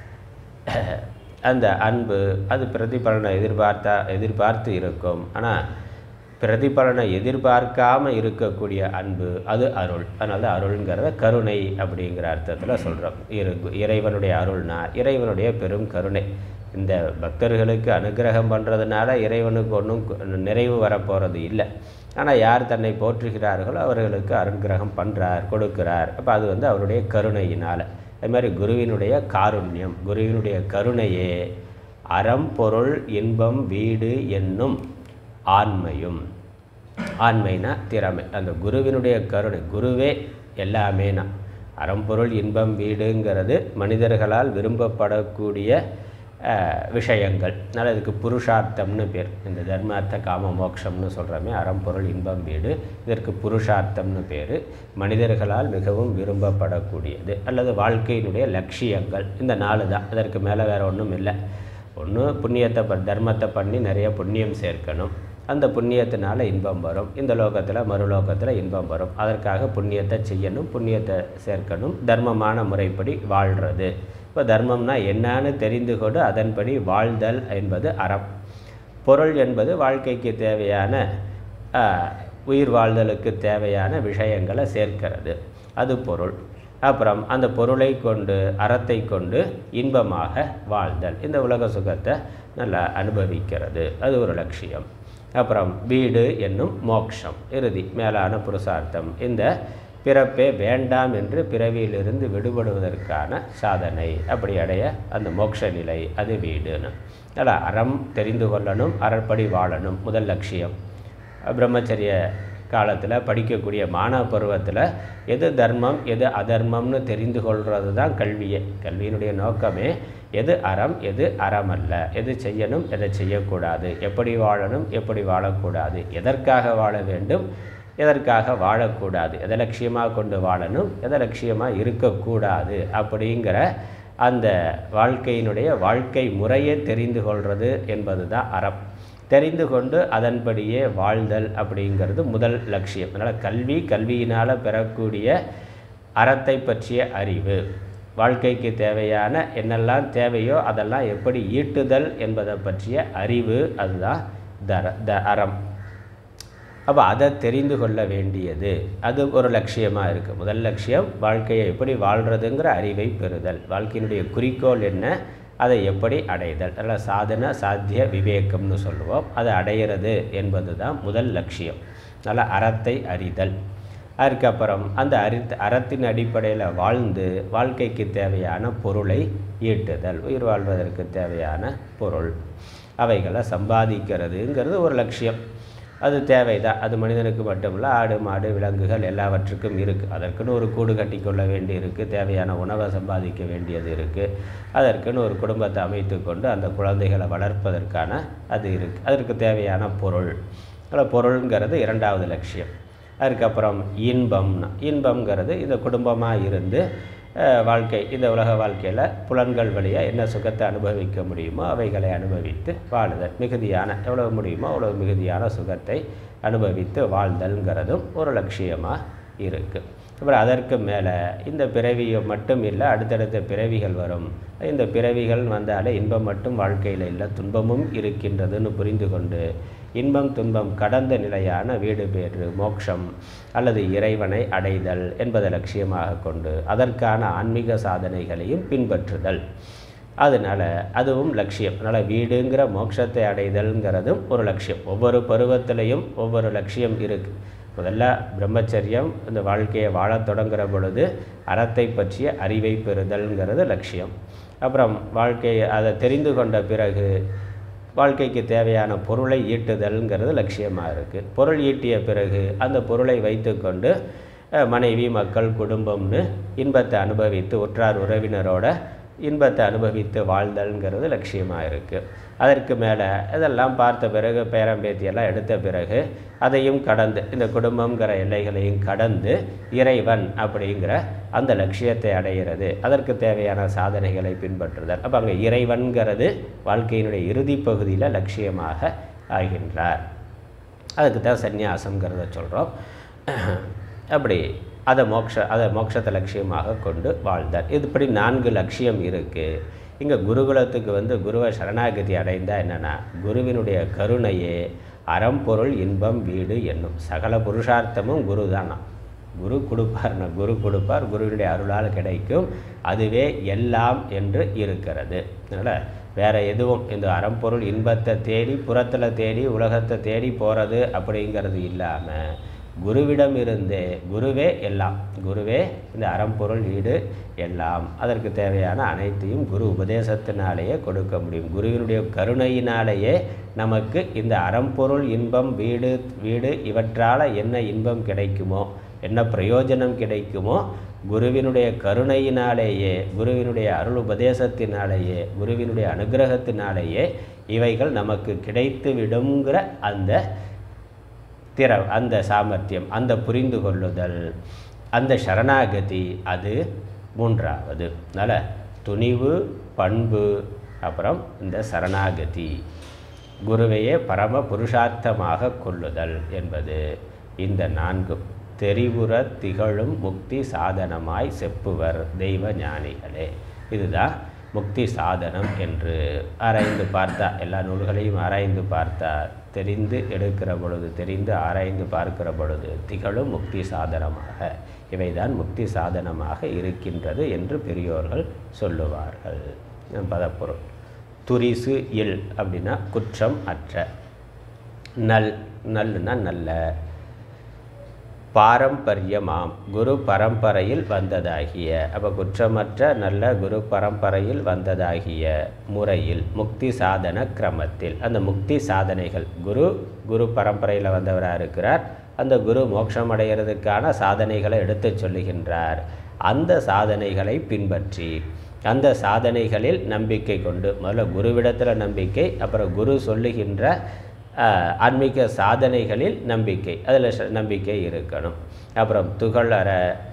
அந்த அன்பு அது பிரதிபலனை எதிர்பார்த்தா எதிர்பார்த்து இருக்கும் ஆனால் பிரதிபலனை எதிர்பார்க்காம இருக்கக்கூடிய அன்பு அது அருள் அதனால தான் அருள்ங்கிறத கருணை அப்படிங்கிற அர்த்தத்தில் சொல்கிறோம் இரு இறைவனுடைய அருள்னா இறைவனுடைய பெரும் கருணை இந்த பக்தர்களுக்கு அனுகிரகம் பண்ணுறதுனால இறைவனுக்கு ஒன்றும் நிறைவு வரப்போகிறது இல்லை ஆனால் யார் தன்னை போற்றுகிறார்களோ அவர்களுக்கு அனுகிரகம் பண்ணுறார் கொடுக்கிறார் அப்போ அது வந்து அவருடைய கருணையினால் அது மாதிரி குருவினுடைய காருண்யம் குருவினுடைய கருணையே அறம் பொருள் இன்பம் வீடு என்னும் ஆண்மையும் ஆண்மைனா திறமை அந்த குருவினுடைய கருணை குருவே எல்லாமேனா அறம்பொருள் இன்பம் வீடுங்கிறது மனிதர்களால் விரும்பப்படக்கூடிய அஹ், விஷயங்கள் அதனால் இதுக்கு புருஷார்த்தம்னு பேர் இந்த தர்மார்த்த காம மோட்சம்னு சொல்கிறோமே அறம்பொருள் இன்பம் வீடு இதற்கு புருஷார்த்தம்னு பேர் மனிதர்களால் மிகவும் விரும்பப்படக்கூடியது அல்லது வாழ்க்கையினுடைய லட்சியங்கள் இந்த நாலு தான் இதற்கு மேலே வேறு ஒன்றும் இல்லை ஒன்று புண்ணியத்தை ப தர்மத்தை பண்ணி நிறைய புண்ணியம் சேர்க்கணும் அந்த புண்ணியத்தினால இன்பம் வரும் இந்த லோகத்தில் மறுலோகத்தில் இன்பம் வரும் அதற்காக புண்ணியத்தை செய்யணும் புண்ணியத்தை சேர்க்கணும் தர்மமான முறைப்படி வாழ்கிறது இப்போ தர்மம்னா என்னன்னு தெரிந்து கொண்டு அதன்படி வாழ்தல் என்பது அறம் பொருள் என்பது வாழ்க்கைக்கு தேவையான ஆஹ், உயிர் வாழ்தலுக்கு தேவையான விஷயங்களை சேர்க்கிறது அது பொருள் அப்புறம் அந்த பொருளை கொண்டு அறத்தை கொண்டு இன்பமாக வாழ்தல் இந்த உலக சுகத்தை நல்லா அனுபவிக்கிறது அது ஒரு லட்சியம் அப்புறம் வீடு என்னும் மோட்சம் இறுதி மேலான புருஷார்த்தம் இந்த பிறப்பே வேண்டாம் என்று பிறவியிலிருந்து விடுபடுவதற்கான சாதனை அப்படி அடைய அந்த மோட்ச நிலை அது வீடுன்னு அதான் அறம் தெரிந்து கொள்ளணும் அறப்படி வாழணும் முதல் லட்சியம் பிரம்மச்சரிய காலத்தில் படிக்கக்கூடிய மாணவ பருவத்தில் எது தர்மம் எது அதர்மம்னு தெரிந்து கொள்வது தான் கல்வியே கல்வியினுடைய நோக்கமே எது அறம் எது அறம் அல்ல எது செய்யணும் எதை செய்யக்கூடாது எப்படி வாழணும் எப்படி வாழக்கூடாது எதற்காக வாழ வேண்டும் எதற்காக வாழக்கூடாது எதை லட்சியமாக கொண்டு வாழணும் எதை லட்சியமாக இருக்கக்கூடாது அப்படிங்கிற அந்த வாழ்க்கையினுடைய வாழ்க்கை முறையை தெரிந்து கொள்வது என்பது தான் அறம் தெரிந்து கொண்டு அதன்படியே வாழ்தல் அப்படிங்கிறது முதல் லட்சியம் அதனால் கல்வி கல்வியினால் பெறக்கூடிய அறத்தை பற்றிய அறிவு வாழ்க்கைக்கு தேவையான என்னெல்லாம் தேவையோ அதெல்லாம் எப்படி ஈட்டுதல் என்பதை பற்றிய அறிவு அதுதான் தர த அறம் அப்போ அதை தெரிந்து கொள்ள வேண்டியது அது ஒரு லட்சியமாக இருக்குது முதல் லட்சியம் வாழ்க்கையை எப்படி வாழ்கிறதுங்கிற அறிவை பெறுதல் வாழ்க்கையினுடைய குறிக்கோள் என்ன அதை எப்படி அடைதல் அதில் சாதன சாத்திய விவேகம்னு சொல்லுவோம் அதை அடையிறது என்பது தான் முதல் லட்சியம் நல்ல அறத்தை அறிதல் அதுக்கப்புறம் அந்த அறி அறத்தின் அடிப்படையில் வாழ்ந்து வாழ்க்கைக்கு தேவையான பொருளை ஈட்டுதல் உயிர் வாழ்வதற்கு தேவையான பொருள் அவைகளை சம்பாதிக்கிறதுங்கிறது ஒரு லட்சியம் அது தேவைதான் அது மனிதனுக்கு மட்டுமில்ல ஆடு மாடு விலங்குகள் எல்லாவற்றுக்கும் இருக்குது அதற்குன்னு ஒரு கூடு கட்டி கொள்ள வேண்டி இருக்குது தேவையான உணவை சம்பாதிக்க வேண்டியது இருக்குது அதற்குன்னு ஒரு குடும்பத்தை அமைத்து கொண்டு அந்த குழந்தைகளை வளர்ப்பதற்கான அது இருக்குது அதற்கு தேவையான பொருள் அதில் பொருளுங்கிறது இரண்டாவது லட்சியம் அதுக்கப்புறம் இன்பம்னா இன்பம்ங்கிறது இந்த குடும்பமாக இருந்து அஹ், வாழ்க்கை இந்த உலக வாழ்க்கையில் புலன்கள் வழியாக என்ன சுகத்தை அனுபவிக்க முடியுமோ அவைகளை அனுபவித்து வாழுதல் மிகுதியான எவ்வளவு முடியுமோ அவ்வளவு மிகுதியான சுகத்தை அனுபவித்து வாழ்தல்ங்கிறதும் ஒரு லட்சியமாக இருக்குது அப்புறம் அதற்கு மேலே இந்த பிறவியை மட்டும் இல்லை அடுத்தடுத்த பிறவிகள் வரும் இந்த பிறவிகள் வந்தாலே இன்பம் மட்டும் வாழ்க்கையில் இல்லை துன்பமும் இருக்கின்றதுன்னு புரிந்து கொண்டு இன்பம் துன்பம் கடந்த நிலையான வீடு பேறு மோட்சம் அல்லது இறைவனை அடைதல் என்பதை லட்சியமாக கொண்டு அதற்கான ஆன்மீக சாதனைகளையும் பின்பற்றுதல் அதனால் அதுவும் லட்சியம் அதனால் வீடுங்கிற மோட்சத்தை அடைதல்ங்கிறதும் ஒரு லட்சியம் ஒவ்வொரு பருவத்திலையும் ஒவ்வொரு லட்சியம் இருக்குது முதல்ல பிரம்மச்சரியம் இந்த வாழ்க்கையை வாழத் தொடங்குற பொழுது அறத்தை பற்றிய அறிவை பெறுதல்ங்கிறது லட்சியம் அப்புறம் வாழ்க்கையை அதை தெரிந்து கொண்ட பிறகு வாழ்க்கைக்கு தேவையான பொருளை ஈட்டுதல்ங்கிறது லட்சியமாக இருக்குது பொருள் ஈட்டிய பிறகு அந்த பொருளை வைத்துக்கொண்டு அஹ், மனைவி மக்கள் குடும்பம்னு இன்பத்தை அனுபவித்து உற்றார் உறவினரோட இன்பத்தை அனுபவித்து வாழ்தல்ங்கிறது லட்சியமாக இருக்குது அதற்கு மேலே இதெல்லாம் பார்த்த பிறகு பேரம்பேத்தியெல்லாம் எடுத்த பிறகு அதையும் கடந்து இந்த குடும்பங்கிற எல்லைகளையும் கடந்து இறைவன் அப்படிங்கிற அந்த லட்சியத்தை அடைகிறது அதற்கு தேவையான சாதனைகளை பின்பற்றுதல் அப்போ அங்கே இறைவன்கிறது வாழ்க்கையினுடைய இறுதி பகுதியில் லட்சியமாக ஆகின்றார் அதுக்கு தான் சந்நியாசங்கிறத சொல்கிறோம் அப்படி அதை மோட்ச அதை மோட்சத்தை லட்சியமாக கொண்டு வாழ்ந்தார் இதுபடி நான்கு லட்சியம் இருக்குது இங்கே குருகுலத்துக்கு வந்து குருவை சரணாகதி அடைந்தால் என்னென்னா குருவினுடைய கருணையே அறம்பொருள் இன்பம் வீடு என்னும் சகல புருஷார்த்தமும் குரு தானா குரு கொடுப்பார்னா குரு கொடுப்பார் குருவினுடைய அருளால் கிடைக்கும் அதுவே எல்லாம் என்று இருக்கிறது அதனால் வேறு எதுவும் இந்த அறம்பொருள் இன்பத்தை தேடி புறத்தில் தேடி உலகத்தை தேடி போகிறது அப்படிங்கிறது இல்லாமல் குருவிடம் இருந்தே குருவே எல்லாம் குருவே இந்த அறம்பொருள் வீடு எல்லாம் அதற்கு தேவையான அனைத்தையும் குரு உபதேசத்தினாலேயே கொடுக்க முடியும் குருவினுடைய கருணையினாலேயே நமக்கு இந்த அறம்பொருள் இன்பம் வீடு வீடு இவற்றால் என்ன இன்பம் கிடைக்குமோ என்ன பிரயோஜனம் கிடைக்குமோ குருவினுடைய கருணையினாலேயே குருவினுடைய அருள் உபதேசத்தினாலேயே குருவினுடைய அனுகிரகத்தினாலேயே இவைகள் நமக்கு கிடைத்து விடுங்கிற அந்த திற அந்த சாமர்த்தியம் அந்த புரிந்து கொள்ளுதல் அந்த சரணாகதி அது மூன்றாவது அதனால் துணிவு பண்பு அப்புறம் இந்த சரணாகதி குருவையே பரம புருஷார்த்தமாக கொள்ளுதல் என்பது இந்த நான்கும் தெரிவுற திகழும் முக்தி சாதனமாய் செப்புவர் தெய்வ ஞானிகளே இதுதான் முக்தி சாதனம் என்று ஆராய்ந்து பார்த்தா எல்லா நூல்களையும் ஆராய்ந்து பார்த்தா தெரிந்து எடுக்கிற பொழுது தெரிந்து ஆராய்ந்து பார்க்கிற பொழுது திகழும் முக்தி சாதனமாக இவைதான் முக்தி சாதனமாக இருக்கின்றது என்று பெரியோர்கள் சொல்லுவார்கள் பதப்பொருள் துரிசு இல் அப்படின்னா குற்றம் அற்ற நல் நல்லுன்னா நல்ல பாரம்பரியமாம் குரு பரம்பரையில் வந்ததாகிய அப்போ குற்றமற்ற நல்ல குரு பரம்பரையில் வந்ததாகிய முறையில் முக்தி சாதன கிரமத்தில் அந்த முக்தி சாதனைகள் குரு குரு பரம்பரையில் வந்தவராக இருக்கிறார் அந்த குரு மோட்சம் அடைகிறதுக்கான சாதனைகளை எடுத்துச் சொல்லுகின்றார் அந்த சாதனைகளை பின்பற்றி அந்த சாதனைகளில் நம்பிக்கை கொண்டு முதல்ல குருவிடத்தில் நம்பிக்கை அப்புறம் குரு சொல்லுகின்ற ஆஹ், ஆன்மீக சாதனைகளில் நம்பிக்கை அதில் நம்பிக்கை இருக்கணும் அப்புறம் துகளற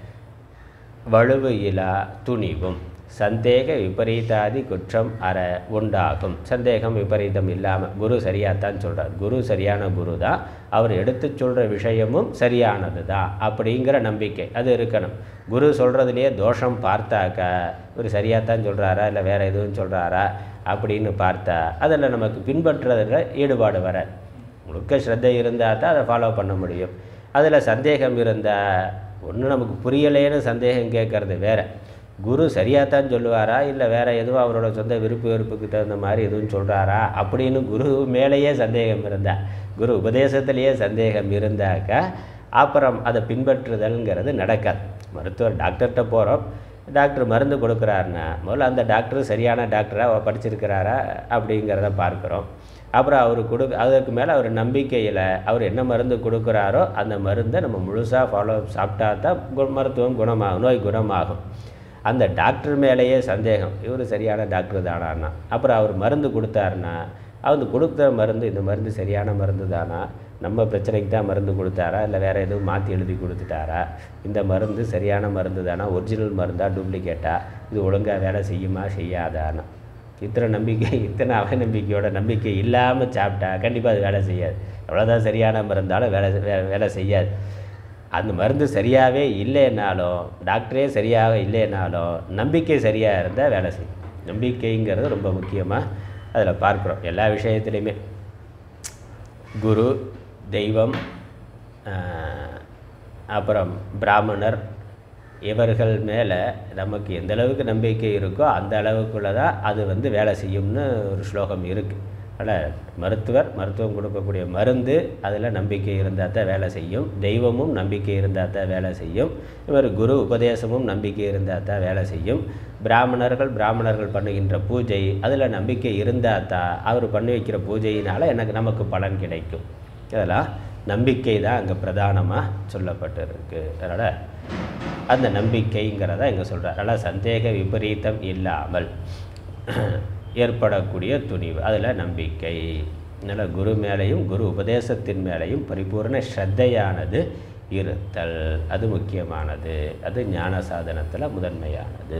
வலுவு இலா துணிவும் சந்தேக விபரீதாதி குற்றம் அற உண்டாகும் சந்தேகம் விபரீதம் இல்லாமல் குரு சரியாத்தான் சொல்கிறார் குரு சரியான குரு தான் அவர் எடுத்து சொல்கிற விஷயமும் சரியானது தான் அப்படிங்கிற நம்பிக்கை அது இருக்கணும் குரு சொல்கிறதுலையே தோஷம் பார்த்தாக்கா இவர் சரியாத்தான் சொல்கிறாரா இல்லை வேறு எதுவும் சொல்கிறாரா அப்படின்னு பார்த்தா அதில் நமக்கு பின்பற்றுறதுல ஈடுபாடு வர முழுக்க ஸ்ரத்தை இருந்தால் தான் அதை ஃபாலோ பண்ண முடியும் அதில் சந்தேகம் இருந்தால் ஒன்று நமக்கு புரியலேன்னு சந்தேகம் கேட்கறது வேற குரு சரியாகத்தான் சொல்லுவாரா இல்லை வேற எதுவும் அவரோட சொந்த விருப்பு வெறுப்புக்கு தகுந்த மாதிரி எதுவும் சொல்கிறாரா அப்படின்னு குரு மேலேயே சந்தேகம் இருந்தா குரு உபதேசத்திலேயே சந்தேகம் இருந்தாக்கா அப்புறம் அதை பின்பற்றுதல்ங்கிறது நடக்காது மருத்துவர் டாக்டர்கிட்ட போகிறோம் டாக்டர் மருந்து கொடுக்குறாருன்னா முதல்ல அந்த டாக்டர் சரியான டாக்டராக படிச்சிருக்கிறாரா அப்படிங்கிறத பார்க்குறோம் அப்புறம் அவர் கொடு அதற்கு மேலே அவர் நம்பிக்கையில் அவர் என்ன மருந்து கொடுக்குறாரோ அந்த மருந்தை நம்ம முழுசாக ஃபாலோ சாப்பிட்டா தான் கு மருத்துவம் குணமாகும் நோய் குணமாகும் அந்த டாக்டர் மேலேயே சந்தேகம் இவர் சரியான டாக்டர் தானான்னா அப்புறம் அவர் மருந்து கொடுத்தாருன்னா அவர் கொடுத்த மருந்து இந்த மருந்து சரியான மருந்து தானா நம்ம பிரச்சனைக்கு தான் மருந்து கொடுத்தாரா இல்லை வேறு எதுவும் மாற்றி எழுதி கொடுத்துட்டாரா இந்த மருந்து சரியான மருந்து தானா ஒரிஜினல் மருந்தா டூப்ளிகேட்டா இது ஒழுங்காக வேலை செய்யுமா செய்யாதானா இத்தனை நம்பிக்கை இத்தனை அவநம்பிக்கையோட நம்பிக்கை இல்லாமல் சாப்பிட்டா கண்டிப்பாக அது வேலை செய்யாது எவ்வளோதான் சரியான மருந்தாலும் வேலை வே- வேலை செய்யாது அந்த மருந்து சரியாகவே இல்லைன்னாலும் டாக்டரே சரியாக இல்லைன்னாலும் நம்பிக்கை சரியாக இருந்தால் வேலை செய்யும் நம்பிக்கைங்கிறது ரொம்ப முக்கியமாக அதில் பார்க்குறோம் எல்லா விஷயத்துலையுமே குரு தெய்வம் ஆஹ், அப்புறம் பிராமணர் இவர்கள் மேலே நமக்கு எந்த அளவுக்கு நம்பிக்கை இருக்கோ அந்த அளவுக்குள்ள தான் அது வந்து வேலை செய்யும்னு ஒரு ஸ்லோகம் இருக்குது அதனால் மருத்துவர் மருத்துவம் கொடுக்கக்கூடிய மருந்து அதில் நம்பிக்கை இருந்தால் தான் வேலை செய்யும் தெய்வமும் நம்பிக்கை இருந்தால் தான் வேலை செய்யும் இவர் குரு உபதேசமும் நம்பிக்கை இருந்தால் தான் வேலை செய்யும் பிராமணர்கள் பிராமணர்கள் பண்ணுகின்ற பூஜை அதில் நம்பிக்கை இருந்தால் தான் அவர் பண்ணி வைக்கிற பூஜையினால் எனக்கு நமக்கு பலன் கிடைக்கும் இதெல்லாம் நம்பிக்கை தான் அங்கே பிரதானமாக சொல்லப்பட்டிருக்கு அதனால் அந்த நம்பிக்கைங்கிறத இங்கே சொல்கிறார் அதனால் சந்தேக விபரீதம் இல்லாமல் ஏற்படக்கூடிய துணிவு அதில் நம்பிக்கை அதனால் குரு மேலேயும் குரு உபதேசத்தின் மேலேயும் பரிபூர்ண ஸ்ரத்தையானது இருத்தல் அது முக்கியமானது அது ஞான சாதனத்தில் முதன்மையானது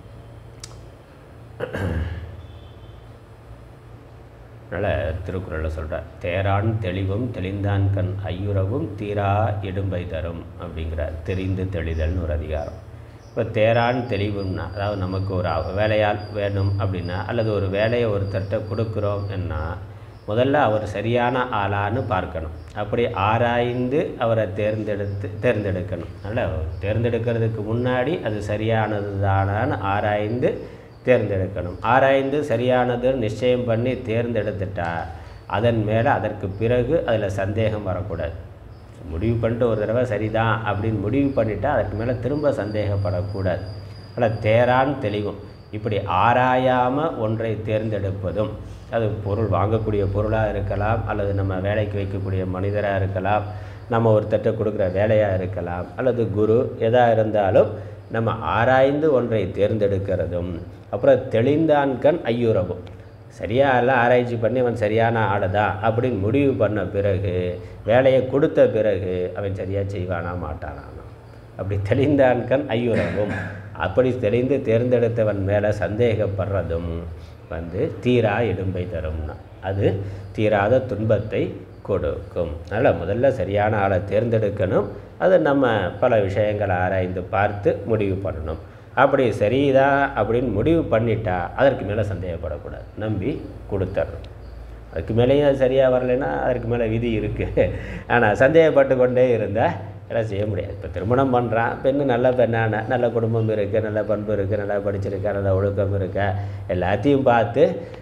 அதனால் திருக்குறளில் சொல்கிறார் தேரான் தெளிவும் தெளிந்தான் கண் ஐயுறவும் தீரா இடும்பை தரும் அப்படிங்கிறார் தெரிந்து தெளிதல்னு ஒரு அதிகாரம் இப்போ தேரான் தெளிவுன்னா அதாவது நமக்கு ஒரு அவ- வேலையால் வேணும் அப்படின்னா அல்லது ஒரு வேலையை ஒருத்தர்கிட்ட கொடுக்குறோம் என்ன முதல்ல அவர் சரியான ஆளான்னு பார்க்கணும் அப்படி ஆராய்ந்து அவரை தேர்ந்தெடுத்து தேர்ந்தெடுக்கணும் அதனால் தேர்ந்தெடுக்கிறதுக்கு முன்னாடி அது சரியானது தானான்னு ஆராய்ந்து தேர்ந்தெடுக்கணும் ஆராய்ந்து சரியானது நிச்சயம் பண்ணி தேர்ந்தெடுத்துட்டா அதன் மேலே அதற்கு பிறகு அதில் சந்தேகம் வரக்கூடாது முடிவு பண்ணிட்டு ஒரு தடவை சரிதான் அப்படின்னு முடிவு பண்ணிட்டா அதுக்கு மேலே திரும்ப சந்தேகப்படக்கூடாது ஆனால் தேரான் தெளிவும் இப்படி ஆராயாமல் ஒன்றை தேர்ந்தெடுப்பதும் அது பொருள் வாங்கக்கூடிய பொருளாக இருக்கலாம் அல்லது நம்ம வேலைக்கு வைக்கக்கூடிய மனிதராக இருக்கலாம் நம்ம ஒருத்தட்ட கொடுக்குற வேலையாக இருக்கலாம் அல்லது குரு எதாக இருந்தாலும் நம்ம ஆராய்ந்து ஒன்றை தேர்ந்தெடுக்கிறதும் அப்புறம் தெளிந்தான்கண் ஐயுறவும் சரியாக எல்லாம் ஆராய்ச்சி பண்ணி அவன் சரியான ஆளுதான் அப்படின்னு முடிவு பண்ண பிறகு வேலையை கொடுத்த பிறகு அவன் சரியாக செய்வானா மாட்டானா அப்படி தெளிந்தான்கண் ஐயுறவும் அப்படி தெளிந்து தேர்ந்தெடுத்தவன் மேலே சந்தேகப்படுறதும் வந்து தீரா இடும்பை தரும்னா அது தீராத துன்பத்தை கொடுக்கும் அதனால் முதல்ல சரியான ஆளை தேர்ந்தெடுக்கணும் அது நம்ம பல விஷயங்களை ஆராய்ந்து பார்த்து முடிவு பண்ணணும் அப்படி சரிதான் அப்படின்னு முடிவு பண்ணிட்டா அதற்கு மேலே சந்தேகப்படக்கூடாது நம்பி கொடுத்துடணும் அதுக்கு மேலேயும் அது சரியாக வரலைன்னா அதற்கு மேலே விதி இருக்குது ஆனால் சந்தேகப்பட்டு கொண்டே இருந்தால் எல்லாம் செய்ய முடியாது இப்போ திருமணம் பண்ணுறான் பெண்ணு நல்ல பெண்ணான நல்ல குடும்பம் இருக்குது நல்ல பண்பு இருக்குது நல்லா படிச்சிருக்கா நல்ல ஒழுக்கம் இருக்கா எல்லாத்தையும் பார்த்து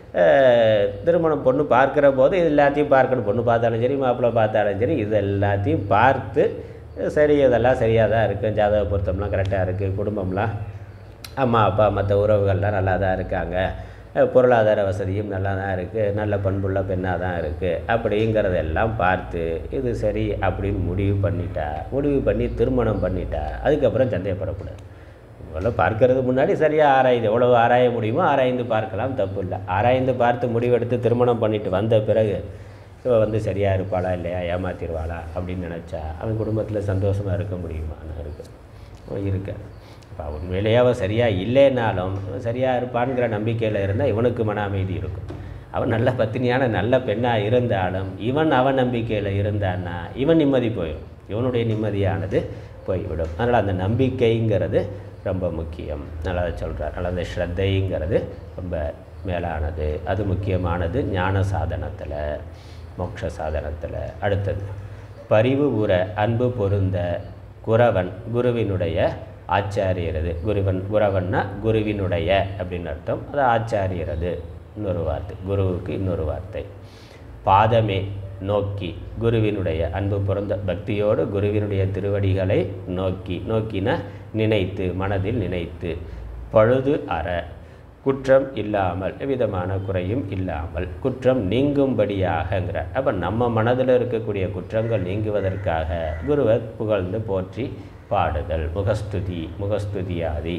அஹ், திருமணம் பொண்ணு பார்க்குற போது இது எல்லாத்தையும் பார்க்கணும் பொண்ணு பார்த்தாலும் சரி மாப்பிள்ளை பார்த்தாலும் சரி இது எல்லாத்தையும் பார்த்து சரி இதெல்லாம் சரியாக தான் இருக்குது ஜாதக பொருத்தம்லாம் கரெக்டாக இருக்குது குடும்பம்லாம் அம்மா அப்பா மற்ற உறவுகள்லாம் நல்லா தான் இருக்காங்க அஹ் பொருளாதார வசதியும் நல்லா தான் இருக்குது நல்ல பண்புள்ள பெண்ணாக தான் இருக்குது அப்படிங்கிறதெல்லாம் பார்த்து இது சரி அப்படின்னு முடிவு பண்ணிட்டா முடிவு பண்ணி திருமணம் பண்ணிட்டா அதுக்கப்புறம் சந்தேகப்படக்கூடாது முதல்ல பார்க்கறது முன்னாடி சரியாக ஆராய்ந்து எவ்வளவு ஆராய முடியுமோ ஆராய்ந்து பார்க்கலாம் தப்பு இல்லை ஆராய்ந்து பார்த்து முடிவெடுத்து திருமணம் பண்ணிட்டு வந்த பிறகு இவ வந்து சரியாக இருப்பாளா இல்லையா ஏமாத்திடுவாளா அப்படின்னு நினச்சா அவன் குடும்பத்தில் சந்தோஷமாக இருக்க முடியுமா இருக்கு இருக்க இப்போ உண்மையிலேயே அவன் சரியாக இல்லைனாலும் அவன் சரியாக இருப்பான்ங்கிற நம்பிக்கையில் இருந்தால் இவனுக்கு மன அமைதி இருக்கும் அவன் நல்ல பத்தினியான நல்ல பெண்ணாக இருந்தாலும் இவன் அவன் நம்பிக்கையில் இருந்தான்னா இவன் நிம்மதி போயிடும் இவனுடைய நிம்மதியானது போய்விடும் அதனால் அந்த நம்பிக்கைங்கிறது ரொம்ப முக்கியம் நல்லா சொல்கிறார் அதனால் அந்த ஸ்ரத்தைங்கிறது ரொம்ப மேலானது அது முக்கியமானது ஞான சாதனத்தில் மோட்ச சாதனத்தில் அடுத்தது பரிவு உற அன்பு பொருந்த குரவன் குருவினுடைய ஆச்சாரியரது குருவன் குரவன்னா குருவினுடைய அப்படின்னு அர்த்தம் அது ஆச்சாரியரது இன்னொரு வார்த்தை குருவுக்கு இன்னொரு வார்த்தை பாதமே நோக்கி குருவினுடைய அன்பு பிறந்த பக்தியோடு குருவினுடைய திருவடிகளை நோக்கி நோக்கின நினைத்து மனதில் நினைத்து பழுது அற குற்றம் இல்லாமல் எவ்விதமான குறையும் இல்லாமல் குற்றம் நீங்கும்படியாகங்கிற அப்போ நம்ம மனதில் இருக்கக்கூடிய குற்றங்கள் நீங்குவதற்காக குருவை புகழ்ந்து போற்றி பாடுதல் முகஸ்துதி முகஸ்துதியாதி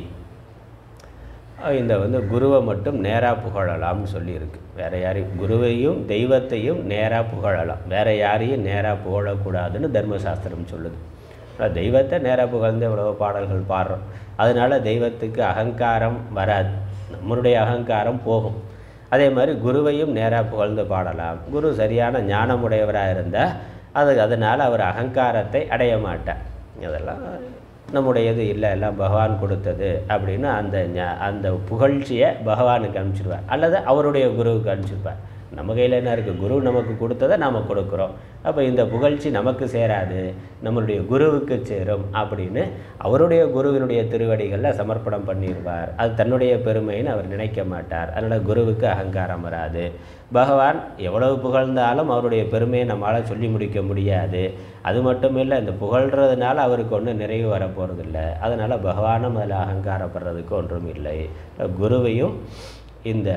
அஹ் இந்த வந்து குருவை மட்டும் நேராக புகழலாம்னு சொல்லியிருக்கு வேறு யாரையும் குருவையும் தெய்வத்தையும் நேராக புகழலாம் வேறு யாரையும் நேராக புகழக்கூடாதுன்னு தர்மசாஸ்திரம் சொல்லுது ஆனால் தெய்வத்தை நேராக புகழ்ந்து எவ்வளவோ பாடல்கள் பாடுறோம் அதனால தெய்வத்துக்கு அகங்காரம் வராது நம்மளுடைய அகங்காரம் போகும் அதே மாதிரி குருவையும் நேராக புகழ்ந்து பாடலாம் குரு சரியான ஞானமுடையவராக இருந்தால் அது அதனால் அவர் அகங்காரத்தை அடைய மாட்டார் இதெல்லாம் நம்முடையது இல்லை எல்லாம் பகவான் கொடுத்தது அப்படின்னு அந்த ஞா- அந்த புகழ்ச்சியை பகவானுக்கு அனுப்பிச்சிடுவார் அல்லது அவருடைய குருவுக்கு அனுப்பிச்சிருப்பார் நம்ம கையில் என்ன இருக்குது குரு நமக்கு கொடுத்ததை நாம் கொடுக்குறோம் அப்போ இந்த புகழ்ச்சி நமக்கு சேராது நம்மளுடைய குருவுக்கு சேரும் அப்படின்னு அவருடைய குருவினுடைய திருவடிகளில் சமர்ப்பணம் பண்ணிடுவார் அது தன்னுடைய பெருமைன்னு அவர் நினைக்க மாட்டார் அதனால் குருவுக்கு அகங்காரம் வராது பகவான் எவ்வளவு புகழ்ந்தாலும் அவருடைய பெருமையை நம்மளால் சொல்லி முடிக்க முடியாது அது மட்டும் இல்லை இந்த புகழ்கிறதுனால அவருக்கு ஒன்றும் நிறைவு வரப்போகிறதில்ல அதனால் பகவானும் அதில் அகங்காரப்படுறதுக்கு ஒன்றும் இல்லை குருவையும் இந்த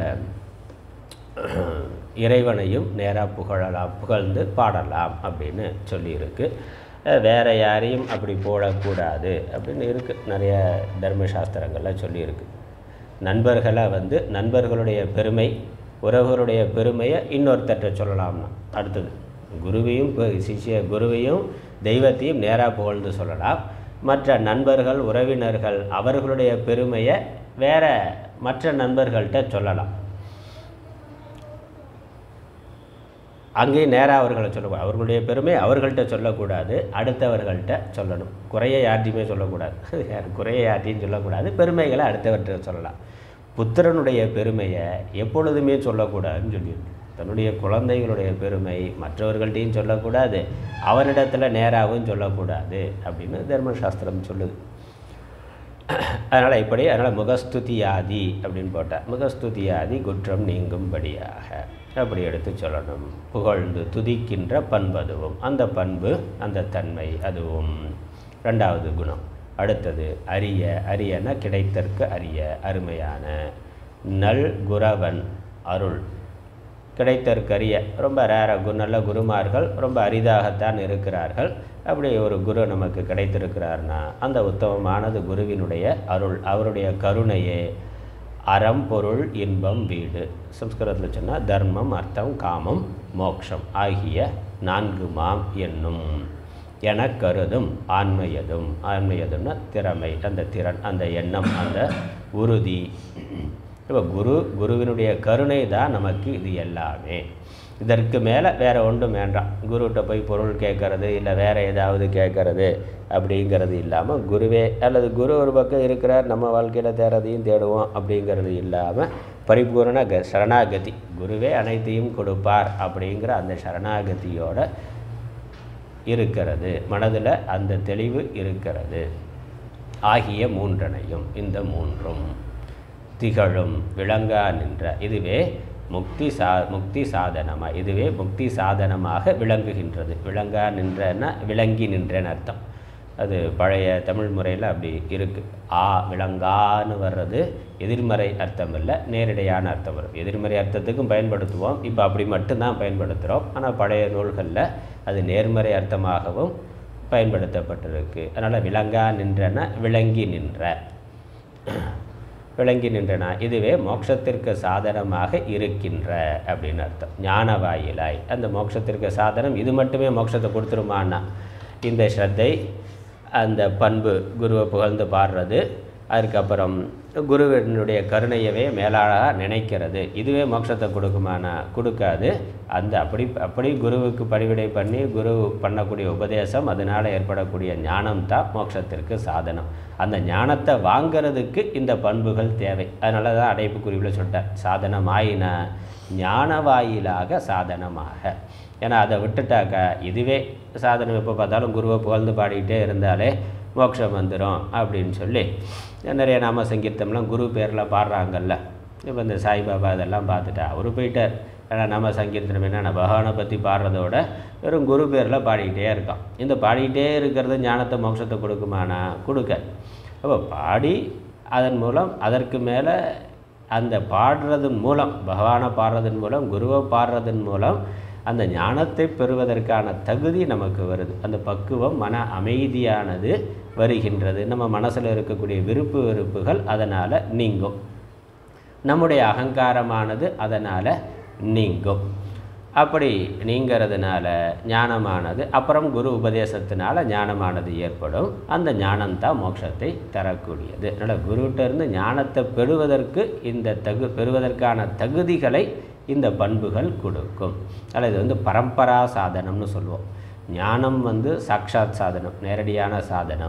இறைவனையும் நேராக புகழலாம் புகழ்ந்து பாடலாம் அப்படின்னு சொல்லியிருக்கு அஹ் வேற யாரையும் அப்படி போடக்கூடாது அப்படின்னு இருக்குது நிறைய தர்மசாஸ்திரங்கள்லாம் சொல்லியிருக்கு நண்பர்களை வந்து நண்பர்களுடைய பெருமை உறவுகளுடைய பெருமையை இன்னொருத்தர்கிட்ட சொல்லலாம்னா அடுத்தது குருவையும் பெ- சிஷ்ய குருவையும் தெய்வத்தையும் நேராக புகழ்ந்து சொல்லலாம் மற்ற நண்பர்கள் உறவினர்கள் அவர்களுடைய பெருமையை வேற மற்ற நண்பர்கள்ட்ட சொல்லலாம் அங்கேயும் நேராக அவர்களை சொல்லக்கூடாது அவர்களுடைய பெருமை அவர்கள்ட்ட சொல்லக்கூடாது அடுத்தவர்கள்ட்ட சொல்லணும் குறைய யார்ட்டையுமே சொல்லக்கூடாது யார் குறைய யார்ட்டையும் சொல்லக்கூடாது பெருமைகளை அடுத்தவர்கிட்ட சொல்லலாம் புத்திரனுடைய பெருமையை எப்பொழுதுமே சொல்லக்கூடாதுன்னு சொல்லியிருக்கு தன்னுடைய குழந்தைகளுடைய பெருமை மற்றவர்கள்ட்டையும் சொல்லக்கூடாது அவனிடத்தில் நேராகவும் சொல்லக்கூடாது அப்படின்னு தர்மசாஸ்திரம் சொல்லுது அதனால் இப்படி அதனால் முகஸ்துதியாதி அப்படின்னு போட்டார் முகஸ்துதியாதி குற்றம் நீங்கும்படியாக அப்படி எடுத்து சொல்லணும் புகழ்ந்து துதிக்கின்ற பண்பதுவும் அந்த பண்பு அந்த தன்மை அதுவும் ரெண்டாவது குணம் அடுத்தது அரிய அரியன கிடைத்தற்கு அரிய அருமையான நல் குரவன் அருள் கிடைத்தற்கரிய ரொம்ப ரேர கு நல்ல குருமார்கள் ரொம்ப அரிதாகத்தான் இருக்கிறார்கள் அப்படி ஒரு குரு நமக்கு கிடைத்திருக்கிறார்னா அந்த உத்தமமானது குருவினுடைய அருள் அவருடைய கருணையே அறம் பொருள் இன்பம் வீடு சம்ஸ்கிருதத்தில் சொன்னால் தர்மம் அர்த்தம் காமம் மோக்ஷம் ஆகிய நான்கு மாம் என்னும் என கருதும் ஆண்மையதும் ஆண்மையதும்னா திறமை அந்த திறன் அந்த எண்ணம் அந்த உறுதி இப்போ குரு குருவினுடைய கருணை தான் நமக்கு இது எல்லாமே இதற்கு மேலே வேறு ஒன்றும் வேண்டாம் குருகிட்ட போய் பொருள் கேட்கறது இல்லை வேறு ஏதாவது கேட்கறது அப்படிங்கிறது இல்லாமல் குருவே அல்லது குரு ஒரு பக்கம் இருக்கிறார் நம்ம வாழ்க்கையில் தேடுறதையும் தேடுவோம் அப்படிங்கிறது இல்லாமல் பரிபூரண க சரணாகதி குருவே அனைத்தையும் கொடுப்பார் அப்படிங்கிற அந்த சரணாகதியோட இருக்கிறது மனதில் அந்த தெளிவு இருக்கிறது ஆகிய மூன்றனையும் இந்த மூன்றும் திகழும் விளங்கா நின்ற இதுவே முக்தி சா முக்தி சாதனமாக இதுவே முக்தி சாதனமாக விளங்குகின்றது விளங்கா நின்றன்னா விளங்கி நின்றேன்னு அர்த்தம் அது பழைய தமிழ் முறையில் அப்படி இருக்குது ஆ விளங்கான்னு வர்றது எதிர்மறை அர்த்தம் இல்லை நேரடியான அர்த்தம் வரும் எதிர்மறை அர்த்தத்துக்கும் பயன்படுத்துவோம் இப்போ அப்படி மட்டும்தான் பயன்படுத்துகிறோம் ஆனால் பழைய நூல்களில் அது நேர்மறை அர்த்தமாகவும் பயன்படுத்தப்பட்டிருக்கு அதனால் விளங்கா நின்றன விளங்கி நின்ற விளங்கி நின்றன இதுவே மோட்சத்திற்கு சாதனமாக இருக்கின்ற அப்படின்னு அர்த்தம் ஞான வாயிலாய் அந்த மோட்சத்திற்கு சாதனம் இது மட்டுமே மோட்சத்தை கொடுத்துருமான்னா இந்த ஸ்ரத்தை அந்த பண்பு குருவை புகழ்ந்து பாடுறது அதுக்கப்புறம் குருவினுடைய கருணையவே மேலாக நினைக்கிறது இதுவே மோட்சத்தை கொடுக்குமானா கொடுக்காது அந்த அப்படி அப்படி குருவுக்கு பணிவிடை பண்ணி குரு பண்ணக்கூடிய உபதேசம் அதனால் ஏற்படக்கூடிய ஞானம் தான் மோட்சத்திற்கு சாதனம் அந்த ஞானத்தை வாங்கிறதுக்கு இந்த பண்புகள் தேவை அதனால தான் அடைப்புக்குறிவில் சொல்லிட்டார் சாதனமாயின ஞான வாயிலாக சாதனமாக ஏன்னா அதை விட்டுட்டாக்கா இதுவே சாதனம் எப்போ பார்த்தாலும் குருவை புகழ்ந்து பாடிக்கிட்டே இருந்தாலே மோட்சம் வந்துடும் அப்படின்னு சொல்லி நிறைய நாம சங்கீர்த்தம்லாம் குரு பேரில் பாடுறாங்கல்ல இப்போ இந்த சாய்பாபா இதெல்லாம் பார்த்துட்டா அவரு போயிட்டார் ஏன்னா நாம சங்கீர்த்தனம் என்னென்ன பகவானை பற்றி பாடுறதோட வெறும் குரு பேரில் பாடிக்கிட்டே இருக்கான் இந்த பாடிக்கிட்டே இருக்கிறது ஞானத்தை மோட்சத்தை கொடுக்குமானா கொடுக்க அப்போ பாடி அதன் மூலம் அதற்கு மேலே அந்த பாடுறதன் மூலம் பகவானை பாடுறதன் மூலம் குருவை பாடுறதன் மூலம் அந்த ஞானத்தை பெறுவதற்கான தகுதி நமக்கு வருது அந்த பக்குவம் மன அமைதியானது வருகின்றது நம்ம மனசில் இருக்கக்கூடிய விருப்பு வெறுப்புகள் அதனால் நீங்கும் நம்முடைய அகங்காரமானது அதனால் நீங்கும் அப்படி நீங்கிறதுனால ஞானமானது அப்புறம் குரு உபதேசத்தினால ஞானமானது ஏற்படும் அந்த ஞானம்தான் மோட்சத்தை தரக்கூடியது அதனால் குருகிட்ட இருந்து ஞானத்தை பெறுவதற்கு இந்த தகு பெறுவதற்கான தகுதிகளை இந்த பண்புகள் கொடுக்கும் அதனால் இது வந்து பரம்பரா சாதனம்னு சொல்லுவோம் ஞானம் வந்து சாக்ஷாத் சாதனம் நேரடியான சாதனம்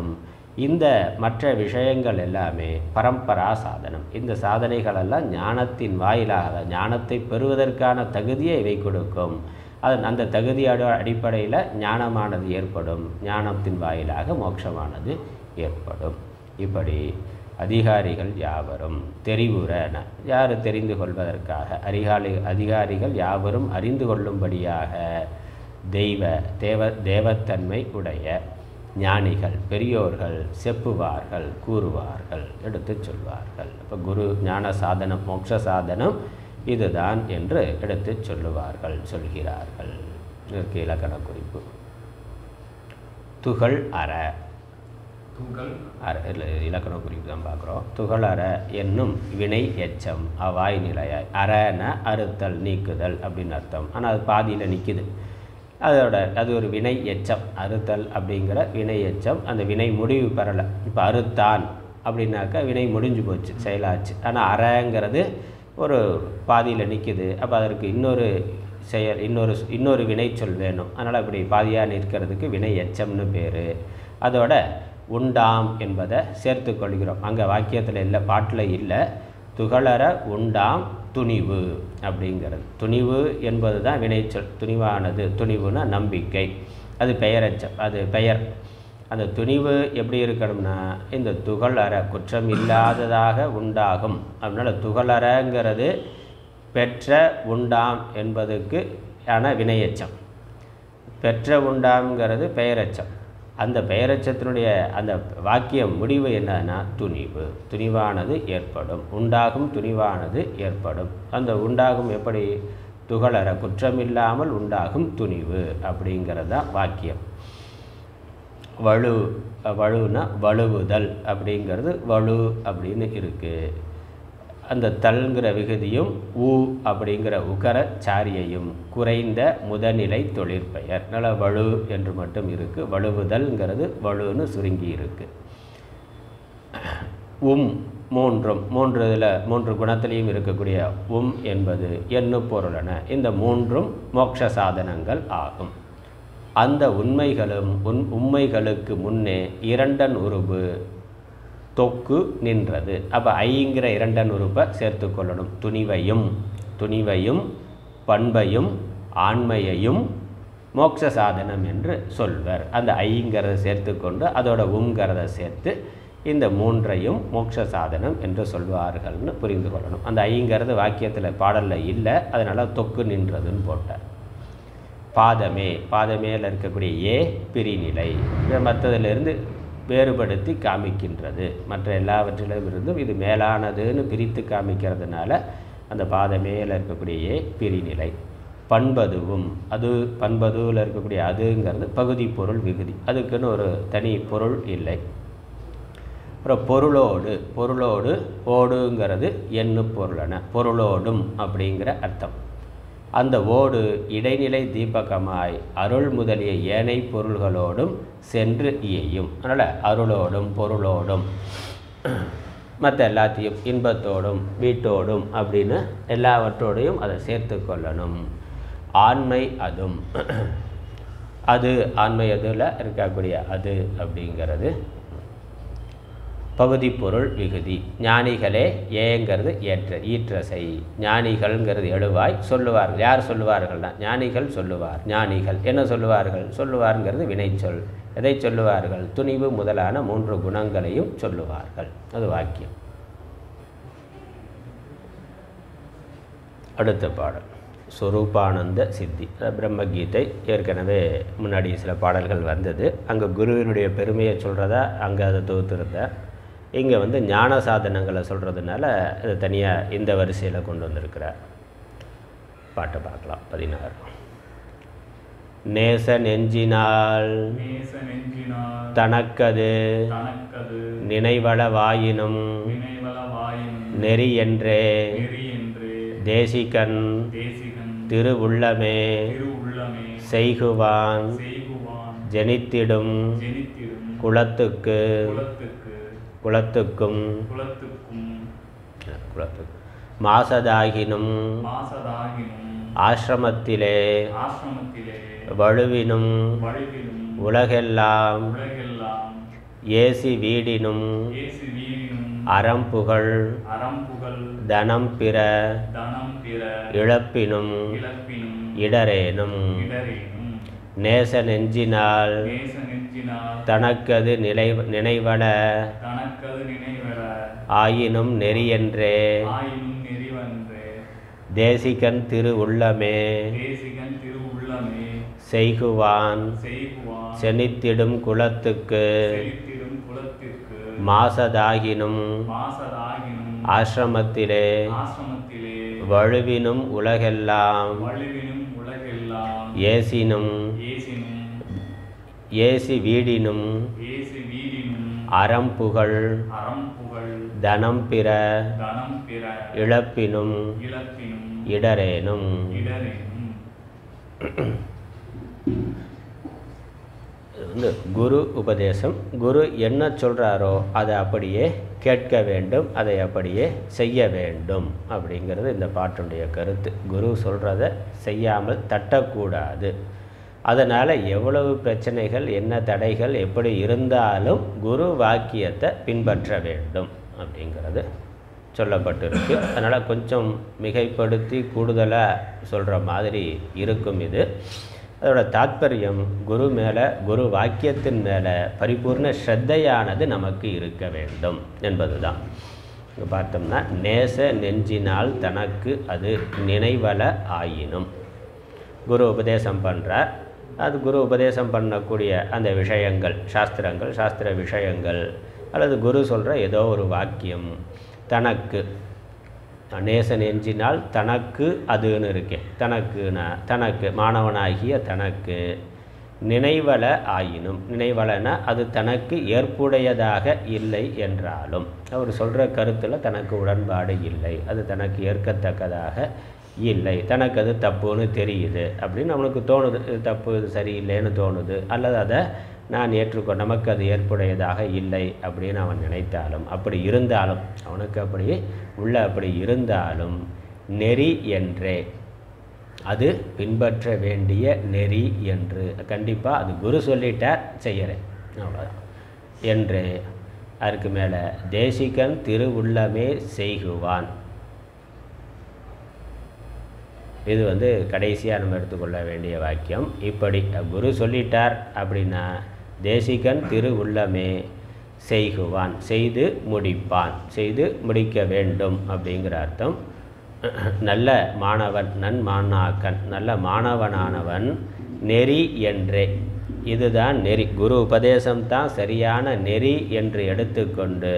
இந்த மற்ற விஷயங்கள் எல்லாமே பரம்பரா சாதனம் இந்த சாதனைகளெல்லாம் ஞானத்தின் வாயிலாக ஞானத்தை பெறுவதற்கான தகுதியை இவை கொடுக்கும் அது அந்த தகுதி அடி- அடிப்படையில் ஞானமானது ஏற்படும் ஞானத்தின் வாயிலாக மோட்சமானது ஏற்படும் இப்படி அதிகாரிகள் யாவரும் தெரிவுற யார் தெரிந்து கொள்வதற்காக அதிகாரி அதிகாரிகள் யாவரும் அறிந்து கொள்ளும்படியாக தெய்வ தேவ தேவத்தன்மை உடைய ஞானிகள் பெரியோர்கள் செப்புவார்கள் கூறுவார்கள் எடுத்துச் சொல்வார்கள் இப்போ குரு ஞான சாதனம் மோட்ச சாதனம் இதுதான் என்று எடுத்துச் சொல்லுவார்கள் சொல்கிறார்கள் இதற்கு இலக்கண குறிப்பு துகள் அற துகள் அற இல்லை இலக்கண குறிப்பு தான் பார்க்குறோம் துகளற என்னும் வினை எச்சம் அவாய் நிலையாய் அறன அறுத்தல் நீக்குதல் அப்படின்னு அர்த்தம் ஆனால் அது பாதியில் நிற்கிது அதோட அது ஒரு வினை எச்சம் அறுத்தல் அப்படிங்கிற வினை எச்சம் அந்த வினை முடிவு பெறலை இப்போ அறுத்தான் அப்படின்னாக்கா வினை முடிஞ்சு போச்சு செயலாச்சு ஆனால் அறங்கிறது ஒரு பாதியில் நிற்கிது அப்போ அதற்கு இன்னொரு செயல் இன்னொரு இன்னொரு வினைச்சொல் வேணும் அதனால் அப்படி பாதியாக நிற்கிறதுக்கு வினை எச்சம்னு பேர் அதோட உண்டாம் என்பதை சேர்த்து கொள்கிறோம் அங்கே வாக்கியத்தில் இல்லை பாட்டில் இல்லை துகளற உண்டாம் துணிவு அப்படிங்கிறது துணிவு என்பது தான் வினைச்சொல் துணிவானது துணிவுனா நம்பிக்கை அது பெயரச்சம் அது பெயர் அந்த துணிவு எப்படி இருக்கணும்னா இந்த துகளற குற்றம் இல்லாததாக உண்டாகும் அதனால் துகளறங்கிறது பெற்ற உண்டாம் என்பதுக்கு ஆன வினையச்சம் பெற்ற உண்டாம்ங்கிறது பெயரச்சம் அந்த பெயரச்சத்தினுடைய அந்த வாக்கியம் முடிவு என்னன்னா துணிவு துணிவானது ஏற்படும் உண்டாகும் துணிவானது ஏற்படும் அந்த உண்டாகும் எப்படி துகளற குற்றமில்லாமல் உண்டாகும் துணிவு அப்படிங்கிறது தான் வாக்கியம் வலு வலுனா வலுவுதல் அப்படிங்கிறது வலு அப்படின்னு இருக்குது அந்த தல்ங்கிற விகுதியும் ஊ அப்படிங்கிற உகர சாரியையும் குறைந்த முதநிலை தொழிற்பெயர் நல்ல வலு என்று மட்டும் இருக்குது வலுவுதல்ங்கிறது வலுன்னு சுருங்கி இருக்கு உம் மூன்றும் மூன்று இதில் மூன்று குணத்திலையும் இருக்கக்கூடிய உம் என்பது எண்ணு பொருளன இந்த மூன்றும் மோட்ச சாதனங்கள் ஆகும் அந்த உண்மைகளும் உன் உண்மைகளுக்கு முன்னே இரண்டன் உருவு தொக்கு நின்றது அப்போ ஐங்கிற இரண்டன் உறுப்பை சேர்த்து கொள்ளணும் துணிவையும் துணிவையும் பண்பையும் ஆண்மையையும் மோட்ச சாதனம் என்று சொல்வர் அந்த ஐங்கிறத சேர்த்து கொண்டு அதோட உங்கிறத சேர்த்து இந்த மூன்றையும் மோட்ச சாதனம் என்று சொல்வார்கள்னு புரிந்து கொள்ளணும் அந்த ஐங்கிறது வாக்கியத்தில் பாடலில் இல்லை அதனால் தொக்கு நின்றதுன்னு போட்டார் பாதமே பாதமேல இருக்கக்கூடிய ஏ பிரிநிலை இது மற்றதிலிருந்து வேறுபடுத்தி காமிக்கின்றது மற்ற எல்லாவற்றிலும் இருந்தும் இது மேலானதுன்னு பிரித்து காமிக்கிறதுனால அந்த பாதமேல இருக்கக்கூடிய ஏ பிரிநிலை பண்பதுவும் அது பண்பதுவில் இருக்கக்கூடிய அதுங்கிறது பகுதி பொருள் விகுதி அதுக்குன்னு ஒரு தனி பொருள் இல்லை அப்புறம் பொருளோடு பொருளோடு ஓடுங்கிறது எண்ணு பொருளன பொருளோடும் அப்படிங்கிற அர்த்தம் அந்த ஓடு இடைநிலை தீபகமாய் அருள் முதலிய ஏனை பொருள்களோடும் சென்று இயையும் அதனால் அருளோடும் பொருளோடும் மற்ற எல்லாத்தையும் இன்பத்தோடும் வீட்டோடும் அப்படின்னு எல்லாவற்றோடையும் அதை சேர்த்து கொள்ளணும் ஆண்மை அதும் அது ஆண்மை அதில் இருக்கக்கூடிய அது அப்படிங்கிறது பகுதி பொருள் விகுதி ஞானிகளே ஏங்கிறது ஏற்ற ஈற்றசை ஞானிகள்ங்கிறது எழுவாய் சொல்லுவார்கள் யார் சொல்லுவார்கள்னா ஞானிகள் சொல்லுவார் ஞானிகள் என்ன சொல்லுவார்கள் சொல்லுவார்ங்கிறது வினைச்சொல் எதை சொல்லுவார்கள் துணிவு முதலான மூன்று குணங்களையும் சொல்லுவார்கள் அது வாக்கியம் அடுத்த பாடல் சொரூபானந்த சித்தி அதாவது பிரம்மகீதை ஏற்கனவே முன்னாடி சில பாடல்கள் வந்தது அங்கே குருவினுடைய பெருமையை சொல்கிறதா அங்கே அதை தொகுத்துருந்தார் இங்கே வந்து ஞான சாதனங்களை சொல்கிறதுனால இது தனியாக இந்த வரிசையில் கொண்டு வந்திருக்கிறார் பாட்டை பார்க்கலாம் பதினாறு நேச நெஞ்சினால் நேச நெஞ்சினார் தனக்கது தனக்கது நினைவள வாயினும் வினைவல வாயின் நெறி என்றே நெறி என்று தேசிகன் தேசிகன் திரு உள்ளமே திரு உள்ளமே செய்குவான் செய்குவான் ஜனித்திடும் ஜெனித்திடும் குலத்துக்கு குலத்துக்கு குலத்துக்கும் குலத்துக்கும் குலத்துக்கு மாசதாகினும் மாசதாகினும் ஆசிரமத்திலே ஆசிரமத்திலே வலுவினும் வழுவிலும் உலகெல்லாம் உலகெல்லாம் ஏசி வீடினும் ஏசு வீழினும் அறம்புகழ் அறம்புகழ் தனம் பிற தனம் பிற இழப்பினும் இழப்பினும் இடரேனும் இடரேனும் நேச நெஞ்சினால் நேச நெஞ்சினால் தனக்கது நிலை நினைவன தனக்கது நினைவர ஆயினும் நெறியென்றே ஆயினும் நெறிவன்றே தேசிகன் திரு உள்ளமே தேசிகன் திரு உள்ளமே செய்குவான் செய்குவான் செனித்திடும் குலத்துக்கு செழித்திடும் குலத்திற்கு மாசதாகினும் மாசதாகினும் ஆசிரமத்திலே ஆசிரமத்திலே வழுவினும் உலகெல்லாம் வலுவினும் உலகெல்லாம் ஏசினும் ஏசினும் ஏசி வீடினும் ஏசு வீடினும் அறம்புகழ் அறம்புகழ் தனம் பிற தனம் பிற இழப்பினும் இழப்பினும் இடரேனும் இடரேனும் இது வந்து குரு உபதேசம் குரு என்ன சொல்கிறாரோ அதை அப்படியே கேட்க வேண்டும் அதை அப்படியே செய்ய வேண்டும் அப்படிங்கிறது இந்த பாட்டுடைய கருத்து குரு சொல்கிறத செய்யாமல் தட்டக்கூடாது அதனால் எவ்வளவு பிரச்சனைகள் என்ன தடைகள் எப்படி இருந்தாலும் குரு வாக்கியத்தை பின்பற்ற வேண்டும் அப்படிங்கிறது சொல்லப்பட்டிருக்கு அதனால் கொஞ்சம் மிகைப்படுத்தி கூடுதலாக சொல்கிற மாதிரி இருக்கும் இது அதோட தாத்பரியம் குரு மேலே குரு வாக்கியத்தின் மேலே பரிபூர்ண ஸ்ரத்தையானது நமக்கு இருக்க வேண்டும் என்பது தான் இங்கே பார்த்தோம்னா நேச நெஞ்சினால் தனக்கு அது நினைவல ஆயினும் குரு உபதேசம் பண்ணுறார் அது குரு உபதேசம் பண்ணக்கூடிய அந்த விஷயங்கள் சாஸ்திரங்கள் சாஸ்திர விஷயங்கள் அல்லது குரு சொல்கிற ஏதோ ஒரு வாக்கியம் தனக்கு நேசன் எஞ்சினால் தனக்கு அதுன்னு இருக்கே தனக்குனா தனக்கு மாணவனாகிய தனக்கு நினைவல ஆயினும் நினைவலனா அது தனக்கு ஏற்புடையதாக இல்லை என்றாலும் அவர் சொல்கிற கருத்தில் தனக்கு உடன்பாடு இல்லை அது தனக்கு ஏற்கத்தக்கதாக இல்லை தனக்கு அது தப்புன்னு தெரியுது அப்படின்னு அவனுக்கு தோணுது இது தப்பு இது சரியில்லைன்னு தோணுது அல்லது அதை நான் ஏற்றுக்கொ நமக்கு அது ஏற்புடையதாக இல்லை அப்படின்னு அவன் நினைத்தாலும் அப்படி இருந்தாலும் அவனுக்கு அப்படி உள்ள அப்படி இருந்தாலும் நெறி என்றே அது பின்பற்ற வேண்டிய நெறி என்று கண்டிப்பாக அது குரு சொல்லிட்டார் செய்கிறேன் அவ்வளோதான் என்று அதுக்கு மேலே தேசிகன் திருவுள்ளமே செய்குவான் இது வந்து கடைசியாக நம்ம எடுத்துக்கொள்ள வேண்டிய வாக்கியம் இப்படி குரு சொல்லிட்டார் அப்படின்னா தேசிகன் திரு உள்ளமே செய்குவான் செய்து முடிப்பான் செய்து முடிக்க வேண்டும் அப்படிங்கிற அர்த்தம் நல்ல மாணவன் நன்மாணாக்கன் நல்ல மாணவனானவன் நெறி என்றே இதுதான் நெறி குரு உபதேசம் தான் சரியான நெறி என்று எடுத்துக்கொண்டு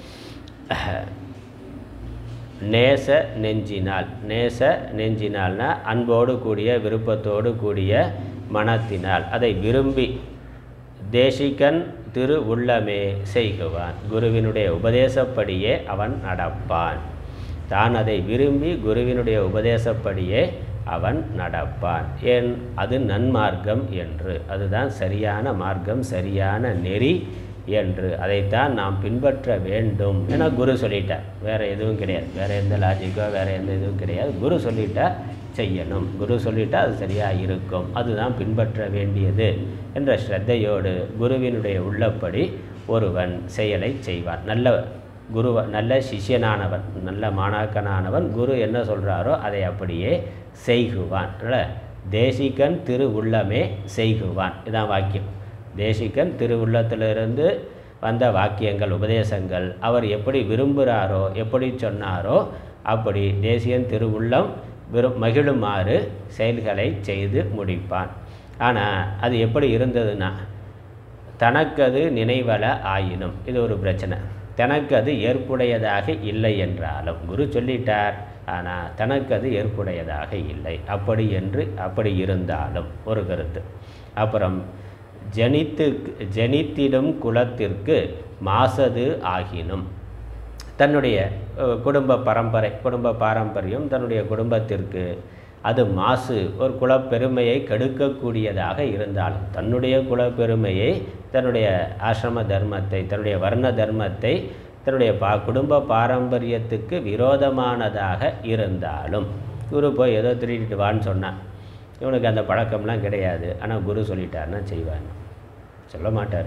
நேச நெஞ்சினால் நேச நெஞ்சினால்னா அன்போடு கூடிய விருப்பத்தோடு கூடிய மனத்தினால் அதை விரும்பி தேசிகன் திரு உள்ளமே செய்குவான் குருவினுடைய உபதேசப்படியே அவன் நடப்பான் தான் அதை விரும்பி குருவினுடைய உபதேசப்படியே அவன் நடப்பான் ஏன் அது நன்மார்க்கம் என்று அதுதான் சரியான மார்க்கம் சரியான நெறி என்று அதைத்தான் நாம் பின்பற்ற வேண்டும் ஏன்னா குரு சொல்லிட்டார் வேறு எதுவும் கிடையாது வேறு எந்த லாஜிக்கோ வேறு எந்த இதுவும் கிடையாது குரு சொல்லிட்டா செய்யணும் குரு சொல்லிட்டா அது சரியாக இருக்கும் அதுதான் பின்பற்ற வேண்டியது என்ற ஸ்ரத்தையோடு குருவினுடைய உள்ளப்படி ஒருவன் செயலை செய்வான் நல்ல குரு நல்ல சிஷ்யனானவன் நல்ல மாணாக்கனானவன் குரு என்ன சொல்கிறாரோ அதை அப்படியே செய்குவான் அதனால் தேசிகன் திரு உள்ளமே செய்குவான் இதான் வாக்கியம் தேசிகன் திரு உள்ளத்திலிருந்து வந்த வாக்கியங்கள் உபதேசங்கள் அவர் எப்படி விரும்புகிறாரோ எப்படி சொன்னாரோ அப்படி தேசியன் திரு உள்ளம் விரும் மகிழுமாறு செயல்களை செய்து முடிப்பான் ஆனால் அது எப்படி இருந்ததுன்னா தனக்கது நினைவல ஆயினும் இது ஒரு பிரச்சனை தனக்கு அது ஏற்புடையதாக இல்லை என்றாலும் குரு சொல்லிட்டார் ஆனால் தனக்கு அது ஏற்புடையதாக இல்லை அப்படி என்று அப்படி இருந்தாலும் ஒரு கருத்து அப்புறம் ஜனித்து ஜனித்திடும் குலத்திற்கு மாசது ஆகினும் தன்னுடைய அஹ், குடும்ப பரம்பரை குடும்ப பாரம்பரியம் தன்னுடைய குடும்பத்திற்கு அது மாசு ஒரு குலப்பெருமையை கெடுக்கக்கூடியதாக இருந்தாலும் தன்னுடைய குலப்பெருமையை தன்னுடைய ஆசிரம தர்மத்தை தன்னுடைய வர்ண தர்மத்தை தன்னுடைய பா குடும்ப பாரம்பரியத்துக்கு விரோதமானதாக இருந்தாலும் குரு போய் ஏதோ திருடிட்டு வான்னு சொன்னான் இவனுக்கு அந்த பழக்கம்லாம் கிடையாது ஆனால் குரு சொல்லிட்டாருன்னா செய்வான் சொல்ல மாட்டார்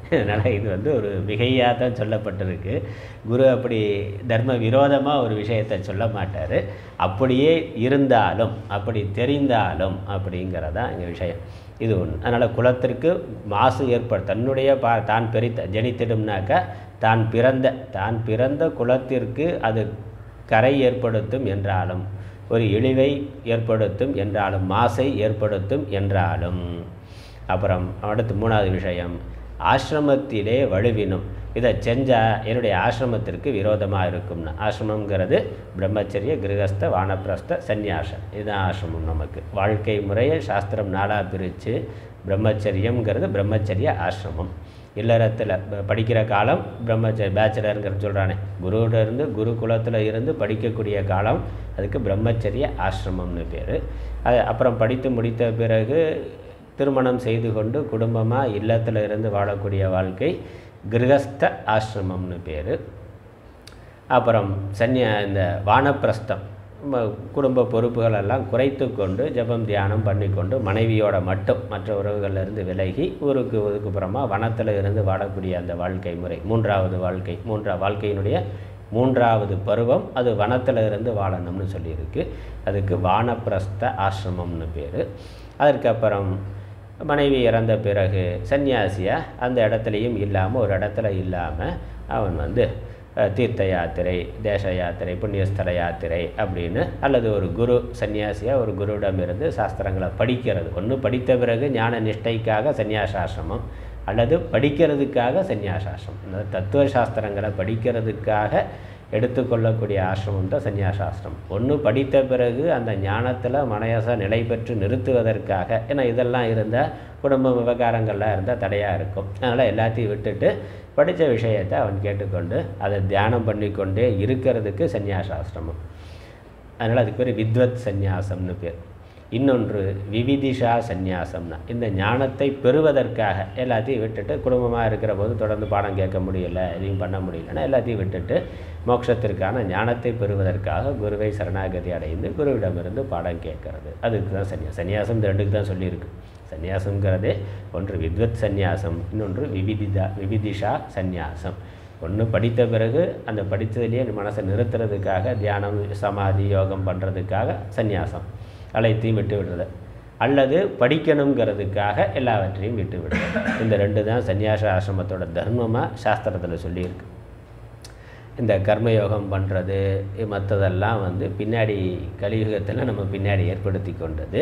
அதனால் இது வந்து ஒரு மிகையாக தான் சொல்லப்பட்டிருக்கு குரு அப்படி தர்ம விரோதமாக ஒரு விஷயத்தை சொல்ல மாட்டார் அப்படியே இருந்தாலும் அப்படி தெரிந்தாலும் அப்படிங்கிறதான் இங்கே விஷயம் இது ஒன்று அதனால் குலத்திற்கு மாசு ஏற்பட தன்னுடைய பா தான் பெரித்த ஜனித்திடும்னாக்கா தான் பிறந்த தான் பிறந்த குலத்திற்கு அது கரை ஏற்படுத்தும் என்றாலும் ஒரு இழிவை ஏற்படுத்தும் என்றாலும் மாசை ஏற்படுத்தும் என்றாலும் அப்புறம் அடுத்து மூணாவது விஷயம் ஆசிரமத்திலே வலுவினும் இதை செஞ்சால் என்னுடைய ஆசிரமத்திற்கு விரோதமாக இருக்கும்னு ஆசிரமங்கிறது பிரம்மச்சரிய கிரகஸ்த வானப்பிரஸ்த சந்நியாசம் இதுதான் ஆசிரமம் நமக்கு வாழ்க்கை முறையை சாஸ்திரம் நாளாக பிரித்து பிரம்மச்சரியம்ங்கிறது பிரம்மச்சரிய ஆசிரமம் இல்லறத்தில் ப- படிக்கிற காலம் பிரம்மச்ச பேச்சுலருங்கிற சொல்கிறானே குருவோட இருந்து குரு குலத்தில் இருந்து படிக்கக்கூடிய காலம் அதுக்கு பிரம்மச்சரிய ஆசிரமம்னு பேர் அது அப்புறம் படித்து முடித்த பிறகு திருமணம் செய்து கொண்டு குடும்பமாக இல்லத்தில் இருந்து வாழக்கூடிய வாழ்க்கை கிரகஸ்த ஆசிரமம்னு பேர் அப்புறம் சன்னியா இந்த வானப்பிரஸ்தம் ம- குடும்ப பொறுப்புகள் எல்லாம் குறைத்து கொண்டு ஜெபம் தியானம் பண்ணிக்கொண்டு மனைவியோட மட்டும் மற்ற உறவுகள்ல இருந்து விலகி ஊருக்கு ஒதுக்குப்புறமா வனத்தில் இருந்து வாழக்கூடிய அந்த வாழ்க்கை முறை மூன்றாவது வாழ்க்கை மூன்றா வாழ்க்கையினுடைய மூன்றாவது பருவம் அது வனத்தில் இருந்து வாழணும்னு சொல்லியிருக்கு அதுக்கு வானப்பிரஸ்த ஆசிரமம்னு பேர் அதற்கப்புறம் மனைவி இறந்த பிறகு சன்னியாசியா அந்த இடத்துலையும் இல்லாமல் ஒரு இடத்துல இல்லாமல் அவன் வந்து அஹ், தீர்த்த யாத்திரை தேச யாத்திரை புண்ணியஸ்தல யாத்திரை அப்படின்னு அல்லது ஒரு குரு சன்னியாசியாக ஒரு குருவிடமிருந்து சாஸ்திரங்களை படிக்கிறது ஒன்று படித்த பிறகு ஞான நிஷ்டைக்காக சந்நியாசாசிரமம் அல்லது படிக்கிறதுக்காக சந்நியாசாசிரமம் இந்த தத்துவ சாஸ்திரங்களை படிக்கிறதுக்காக எடுத்துக்கொள்ளக்கூடிய ஆசிரமம் தான் சந்நியாசாசிரமம் ஒன்று படித்த பிறகு அந்த ஞானத்தில் மனயச நிலை பெற்று நிறுத்துவதற்காக ஏன்னா இதெல்லாம் இருந்தால் குடும்ப விவகாரங்கள்லாம் இருந்தால் தடையாக இருக்கும் அதனால் எல்லாத்தையும் விட்டுட்டு படித்த விஷயத்தை அவன் கேட்டுக்கொண்டு அதை தியானம் பண்ணிக்கொண்டே இருக்கிறதுக்கு சந்நியாசாசிரமம் அதனால் அதுக்கு பேர் வித்வத் சந்நியாசம்னு பேர் இன்னொன்று விவிதிஷா சந்நியாசம்னா இந்த ஞானத்தை பெறுவதற்காக எல்லாத்தையும் விட்டுட்டு குடும்பமாக இருக்கிற போது தொடர்ந்து பாடம் கேட்க முடியல எதையும் பண்ண முடியலன்னா எல்லாத்தையும் விட்டுட்டு மோட்சத்திற்கான ஞானத்தை பெறுவதற்காக குருவை சரணாகதி அடைந்து குருவிடமிருந்து பாடம் கேட்கறது அதுக்கு தான் சன்னியாசம் சன்னியாசம் இந்த ரெண்டுக்கு தான் சொல்லியிருக்கு சந்நியாசங்கிறதே ஒன்று வித்வத் சந்நியாசம் இன்னொன்று விவிதிதா விவிதிஷா சந்நியாசம் ஒன்று படித்த பிறகு அந்த படித்ததுலேயே மனசை நிறுத்துறதுக்காக தியானம் சமாதி யோகம் பண்ணுறதுக்காக சந்நியாசம் அனைத்தையும் விட்டு விடுறது அல்லது படிக்கணுங்கிறதுக்காக எல்லாவற்றையும் விட்டு விடுறது இந்த ரெண்டு தான் சந்நியாச ஆசிரமத்தோட தர்மமாக சாஸ்திரத்தில் சொல்லியிருக்கு இந்த கர்மயோகம் பண்ணுறது மற்றதெல்லாம் வந்து பின்னாடி கலியுகத்தில் நம்ம பின்னாடி ஏற்படுத்தி கொண்டது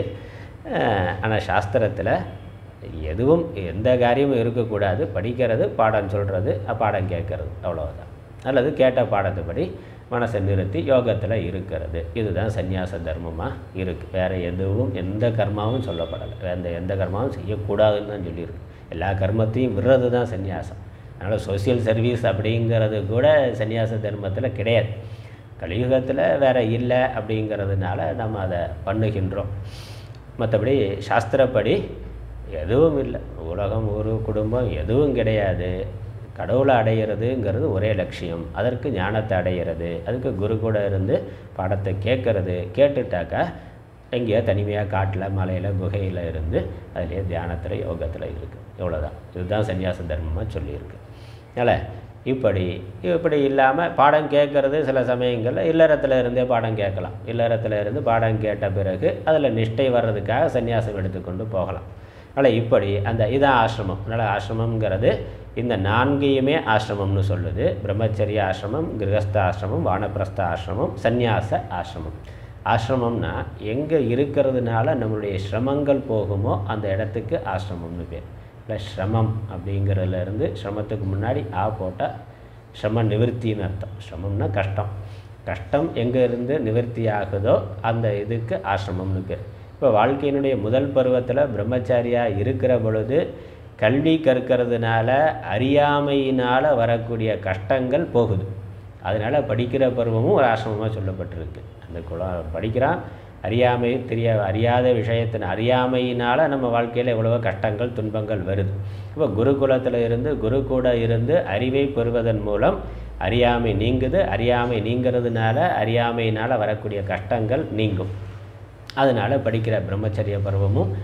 ஆனால் சாஸ்திரத்தில் எதுவும் எந்த காரியமும் இருக்கக்கூடாது படிக்கிறது பாடம் சொல்கிறது பாடம் கேட்கறது அவ்வளவுதான் அல்லது கேட்ட பாடத்துப்படி மனசை நிறுத்தி யோகத்தில் இருக்கிறது இதுதான் சந்நியாச தர்மமாக இருக்குது வேறு எதுவும் எந்த கர்மாவும் சொல்லப்படலை எந்த எந்த கர்மாவும் செய்யக்கூடாதுன்னு தான் சொல்லியிருக்கு எல்லா கர்மத்தையும் விடுறது தான் சந்நியாசம் அதனால் சோசியல் சர்வீஸ் அப்படிங்கிறது கூட சந்நியாச தர்மத்தில் கிடையாது கலியுகத்தில் வேற இல்லை அப்படிங்கிறதுனால நம்ம அதை பண்ணுகின்றோம் மற்றபடி சாஸ்திரப்படி எதுவும் இல்லை உலகம் ஒரு குடும்பம் எதுவும் கிடையாது கடவுளை அடையிறதுங்கிறது ஒரே லட்சியம் அதற்கு ஞானத்தை அடையிறது அதுக்கு குரு கூட இருந்து பாடத்தை கேட்கறது கேட்டுட்டாக்கா எங்கேயோ தனிமையாக காட்டில் மலையில் குகையில் இருந்து அதிலேயே தியானத்தில் யோகத்தில் இருக்குது இவ்வளோதான் இதுதான் சந்நியாச தர்மமாக சொல்லியிருக்கு அதனால் இப்படி இப்படி இல்லாமல் பாடம் கேட்கறது சில சமயங்களில் இல்லறத்தில் இருந்தே பாடம் கேட்கலாம் இல்லறத்தில் இருந்து பாடம் கேட்ட பிறகு அதில் நிஷ்டை வர்றதுக்காக சந்நியாசம் எடுத்துக்கொண்டு போகலாம் அதனால் இப்படி அந்த இதான் ஆசிரமம் அதனால் ஆசிரமங்கிறது இந்த நான்கையுமே ஆசிரமம்னு சொல்லுது பிரம்மச்சரிய ஆசிரமம் கிரகஸ்த ஆசிரமம் வானப்பிரஸ்த ஆசிரமம் சந்நியாச ஆசிரமம் ஆசிரமம்னா எங்கே இருக்கிறதுனால நம்மளுடைய சிரமங்கள் போகுமோ அந்த இடத்துக்கு ஆசிரமம்னு பேர் இல்லை ஸ்ரமம் அப்படிங்கிறதுல இருந்து சிரமத்துக்கு முன்னாடி ஆ போட்டால் சிரம நிவர்த்தின்னு அர்த்தம் சிரமம்னா கஷ்டம் கஷ்டம் எங்கே இருந்து நிவர்த்தி ஆகுதோ அந்த இதுக்கு ஆசிரமம்னு பேர் இப்போ வாழ்க்கையினுடைய முதல் பருவத்தில் பிரம்மச்சாரியாக இருக்கிற பொழுது கல்வி கற்கிறதுனால அறியாமையினால் வரக்கூடிய கஷ்டங்கள் போகுது அதனால் படிக்கிற பருவமும் ஒரு ஆசிரமமாக சொல்லப்பட்டிருக்கு அந்த குலம் படிக்கிறான் அறியாமை தெரிய அறியாத விஷயத்தின் அறியாமையினால் நம்ம வாழ்க்கையில் எவ்வளவோ கஷ்டங்கள் துன்பங்கள் வருது இப்போ குருகுலத்தில் இருந்து குரு கூட இருந்து அறிவை பெறுவதன் மூலம் அறியாமை நீங்குது அறியாமை நீங்கிறதுனால அறியாமையினால் வரக்கூடிய கஷ்டங்கள் நீங்கும் அதனால் படிக்கிற பிரம்மச்சரிய பருவமும்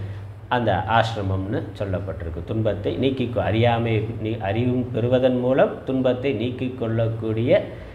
அந்த ஆசிரமம்னு சொல்லப்பட்டிருக்கு துன்பத்தை நீக்கிக் கொ- அறியாமை நீ அறிவும் பெறுவதன் மூலம் துன்பத்தை நீக்கிக் கொள்ளக்கூடிய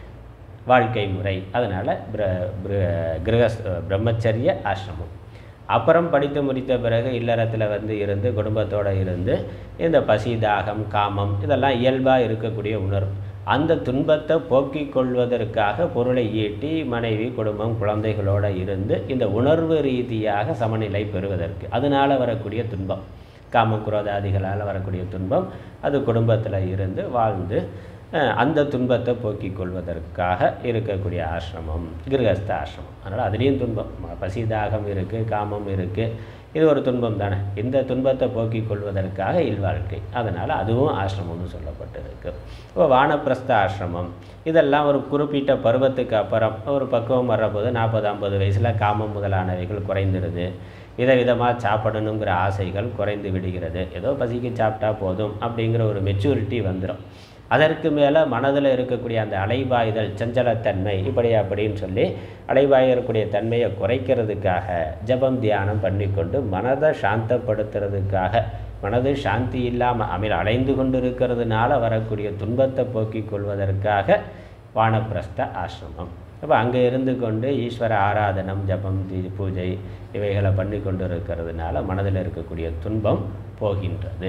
வாழ்க்கை முறை அதனால் பிர பிர- கிரகஸ் பிரம்மச்சரிய ஆசிரமம் அப்புறம் படித்து முடித்த பிறகு இல்லறத்தில் வந்து இருந்து குடும்பத்தோடு இருந்து இந்த பசி தாகம் காமம் இதெல்லாம் இயல்பாக இருக்கக்கூடிய உணர்வு அந்த துன்பத்தை போக்கிக் கொள்வதற்காக பொருளை ஈட்டி மனைவி குடும்பம் குழந்தைகளோடு இருந்து இந்த உணர்வு ரீதியாக சமநிலை பெறுவதற்கு அதனால் வரக்கூடிய துன்பம் காம குரோதாதிகளால் வரக்கூடிய துன்பம் அது குடும்பத்தில் இருந்து வாழ்ந்து அஹ், அந்த துன்பத்தை போக்கிக் கொள்வதற்காக இருக்கக்கூடிய ஆசிரமம் கிரகஸ்த ஆசிரமம் அதனால் அதுலேயும் துன்பம் ம- பசி தாகம் இருக்குது காமம் இருக்குது இது ஒரு துன்பம் தானே இந்த துன்பத்தை போக்கிக் கொள்வதற்காக இல்வாழ்க்கை அதனால் அதுவும் ஆசிரமம்னு சொல்லப்பட்டிருக்கு இப்போ வானப்பிரஸ்த ஆசிரமம் இதெல்லாம் ஒரு குறிப்பிட்ட பருவத்துக்கு அப்புறம் ஒரு பக்குவம் வர்றபோது நாற்பது ஐம்பது வயசில் காமம் முதலானவைகள் குறைந்துடுது விதவிதமாக சாப்பிடணுங்கிற ஆசைகள் குறைந்து விடுகிறது ஏதோ பசிக்கு சாப்பிட்டா போதும் அப்படிங்கிற ஒரு மெச்சூரிட்டி வந்துடும் அதற்கு மேலே மனதில் இருக்கக்கூடிய அந்த அலைபாய்தல் சஞ்சலத்தன்மை இப்படி அப்படின்னு சொல்லி அலைபாயக்கூடிய தன்மையை குறைக்கிறதுக்காக ஜபம் தியானம் பண்ணிக்கொண்டு மனதை சாந்தப்படுத்துறதுக்காக மனது சாந்தி இல்லாமல் அமில் அலைந்து கொண்டு இருக்கிறதுனால வரக்கூடிய துன்பத்தை போக்கிக் கொள்வதற்காக வானப்பிரஸ்த ஆசிரமம் அப்போ அங்கே இருந்து கொண்டு ஈஸ்வர ஆராதனம் ஜபம் தி பூஜை இவைகளை பண்ணி கொண்டு இருக்கிறதுனால மனதில் இருக்கக்கூடிய துன்பம் போகின்றது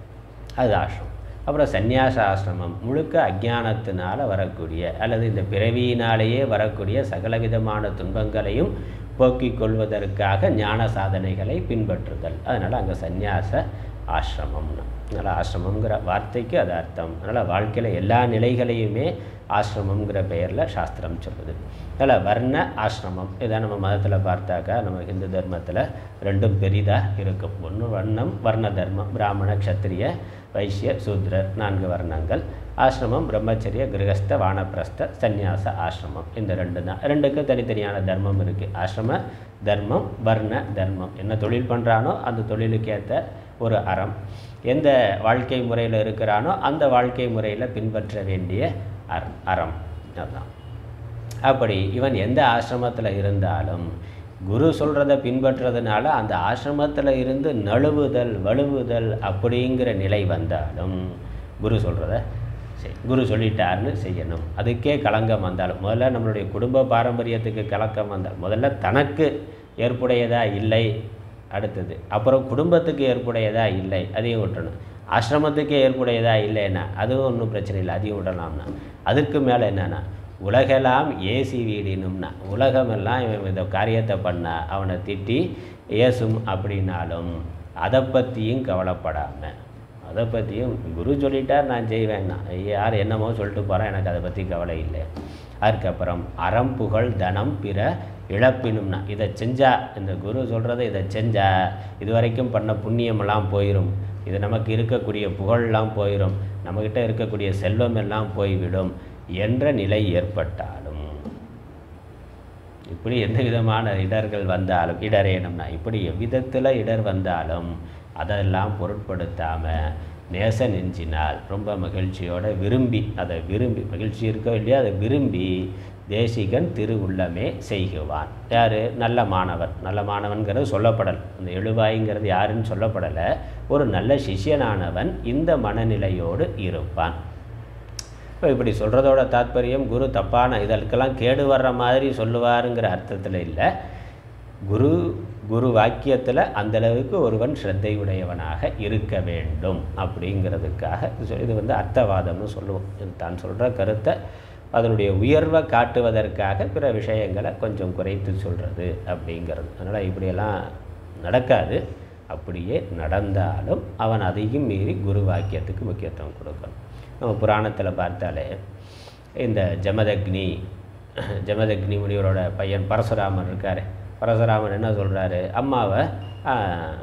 அது ஆசிரமம் அப்புறம் சந்நியாச ஆசிரமம் முழுக்க அஜ்ஞானத்தினால வரக்கூடிய அல்லது இந்த பிறவியினாலேயே வரக்கூடிய சகலவிதமான துன்பங்களையும் போக்கிக் கொள்வதற்காக ஞான சாதனைகளை பின்பற்றுதல் அதனால் அங்கே சந்நியாச ஆசிரமம்னு அதனால் ஆசிரமங்கிற வார்த்தைக்கு அது அர்த்தம் அதனால் வாழ்க்கையில் எல்லா நிலைகளையுமே ஆசிரமங்கிற பெயரில் சாஸ்திரம் சொல்லுது அதில் வர்ண ஆசிரமம் இதை நம்ம மதத்தில் பார்த்தாக்கா நம்ம இந்து தர்மத்தில் ரெண்டும் பெரிதாக இருக்கும் ஒன்று வர்ணம் வர்ண தர்மம் பிராமண க்ஷத்திரிய வைசிய சூத்ரர் நான்கு வர்ணங்கள் ஆசிரமம் பிரம்மச்சரிய கிரகஸ்த வானப்பிரஸ்த சந்நியாச ஆசிரமம் இந்த ரெண்டு தான் ரெண்டுக்கும் தனித்தனியான தர்மம் இருக்குது ஆசிரம தர்மம் வர்ண தர்மம் என்ன தொழில் பண்ணுறானோ அந்த தொழிலுக்கேற்ற ஒரு அறம் எந்த வாழ்க்கை முறையில் இருக்கிறானோ அந்த வாழ்க்கை முறையில் பின்பற்ற வேண்டிய அற அறம் அதுதான் அப்படி இவன் எந்த ஆசிரமத்தில் இருந்தாலும் குரு சொல்கிறத பின்பற்றுறதுனால அந்த ஆசிரமத்தில் இருந்து நழுவுதல் வலுவுதல் அப்படிங்கிற நிலை வந்தாலும் குரு சொல்கிறத செய் குரு சொல்லிட்டாருன்னு செய்யணும் அதுக்கே களங்கம் வந்தாலும் முதல்ல நம்மளுடைய குடும்ப பாரம்பரியத்துக்கு கலக்கம் வந்தால் முதல்ல தனக்கு ஏற்புடையதா இல்லை அடுத்தது அப்புறம் குடும்பத்துக்கு ஏற்புடையதா இல்லை அதையும் விட்டணும் ஆசிரமத்துக்கு ஏற்புடையதா இல்லைன்னா அதுவும் ஒன்றும் பிரச்சனை இல்லை அதையும் விடலாம்னா அதுக்கு மேலே என்னன்னா உலகெல்லாம் ஏசி வீடினும்னா உலகமெல்லாம் இவன் இந்த காரியத்தை பண்ண அவனை திட்டி ஏசும் அப்படின்னாலும் அதை பற்றியும் கவலைப்படாமல் அதை பற்றியும் குரு சொல்லிட்டார் நான் செய்வேன்னா யார் என்னமோ சொல்லிட்டு போகிறேன் எனக்கு அதை பற்றி கவலை இல்லை அதுக்கப்புறம் அறம் புகழ் தனம் பிற இழப்பினும்னா இதை செஞ்சா இந்த குரு சொல்கிறத இதை செஞ்சா இது வரைக்கும் பண்ண புண்ணியமெல்லாம் போயிடும் இது நமக்கு இருக்கக்கூடிய புகழெல்லாம் போயிடும் நம்மக்கிட்ட இருக்கக்கூடிய செல்வம் எல்லாம் போய்விடும் என்ற நிலை ஏற்பட்டாலும் இப்படி எந்த விதமான இடர்கள் வந்தாலும் இடரேனம்னா இப்படி எவ்விதத்தில் இடர் வந்தாலும் அதெல்லாம் பொருட்படுத்தாமல் நேச நெஞ்சினால் ரொம்ப மகிழ்ச்சியோட விரும்பி அதை விரும்பி மகிழ்ச்சி இருக்கோ இல்லையோ அதை விரும்பி தேசிகன் திருவுள்ளமே செய்குவான் யார் நல்ல மாணவன் நல்ல மாணவன்கிறது சொல்லப்படல் அந்த எழுவாய்ங்கிறது யாருன்னு சொல்லப்படலை ஒரு நல்ல சிஷ்யனானவன் இந்த மனநிலையோடு இருப்பான் இப்போ இப்படி சொல்கிறதோட தாத்பரியம் குரு தப்பான இதற்கெல்லாம் கேடு வர்ற மாதிரி சொல்லுவாருங்கிற அர்த்தத்தில் இல்லை குரு குரு வாக்கியத்தில் அந்தளவுக்கு ஒருவன் ஸ்ரத்தையுடையவனாக இருக்க வேண்டும் அப்படிங்கிறதுக்காக இது- இது வந்து அர்த்தவாதம்னு சொல்லுவோம் இது தான் சொல்கிற கருத்தை அதனுடைய உயர்வை காட்டுவதற்காக பிற விஷயங்களை கொஞ்சம் குறைத்து சொல்கிறது அப்படிங்கிறது அதனால் இப்படியெல்லாம் நடக்காது அப்படியே நடந்தாலும் அவன் அதையும் மீறி குரு வாக்கியத்துக்கு முக்கியத்துவம் கொடுக்கணும் நம்ம புராணத்தில் பார்த்தாலே இந்த ஜமதக்னி ஜமதக்னி முனிவரோட பையன் பரசுராமன் இருக்கார் பரசுராமன் என்ன சொல்கிறாரு அம்மாவை ஆ,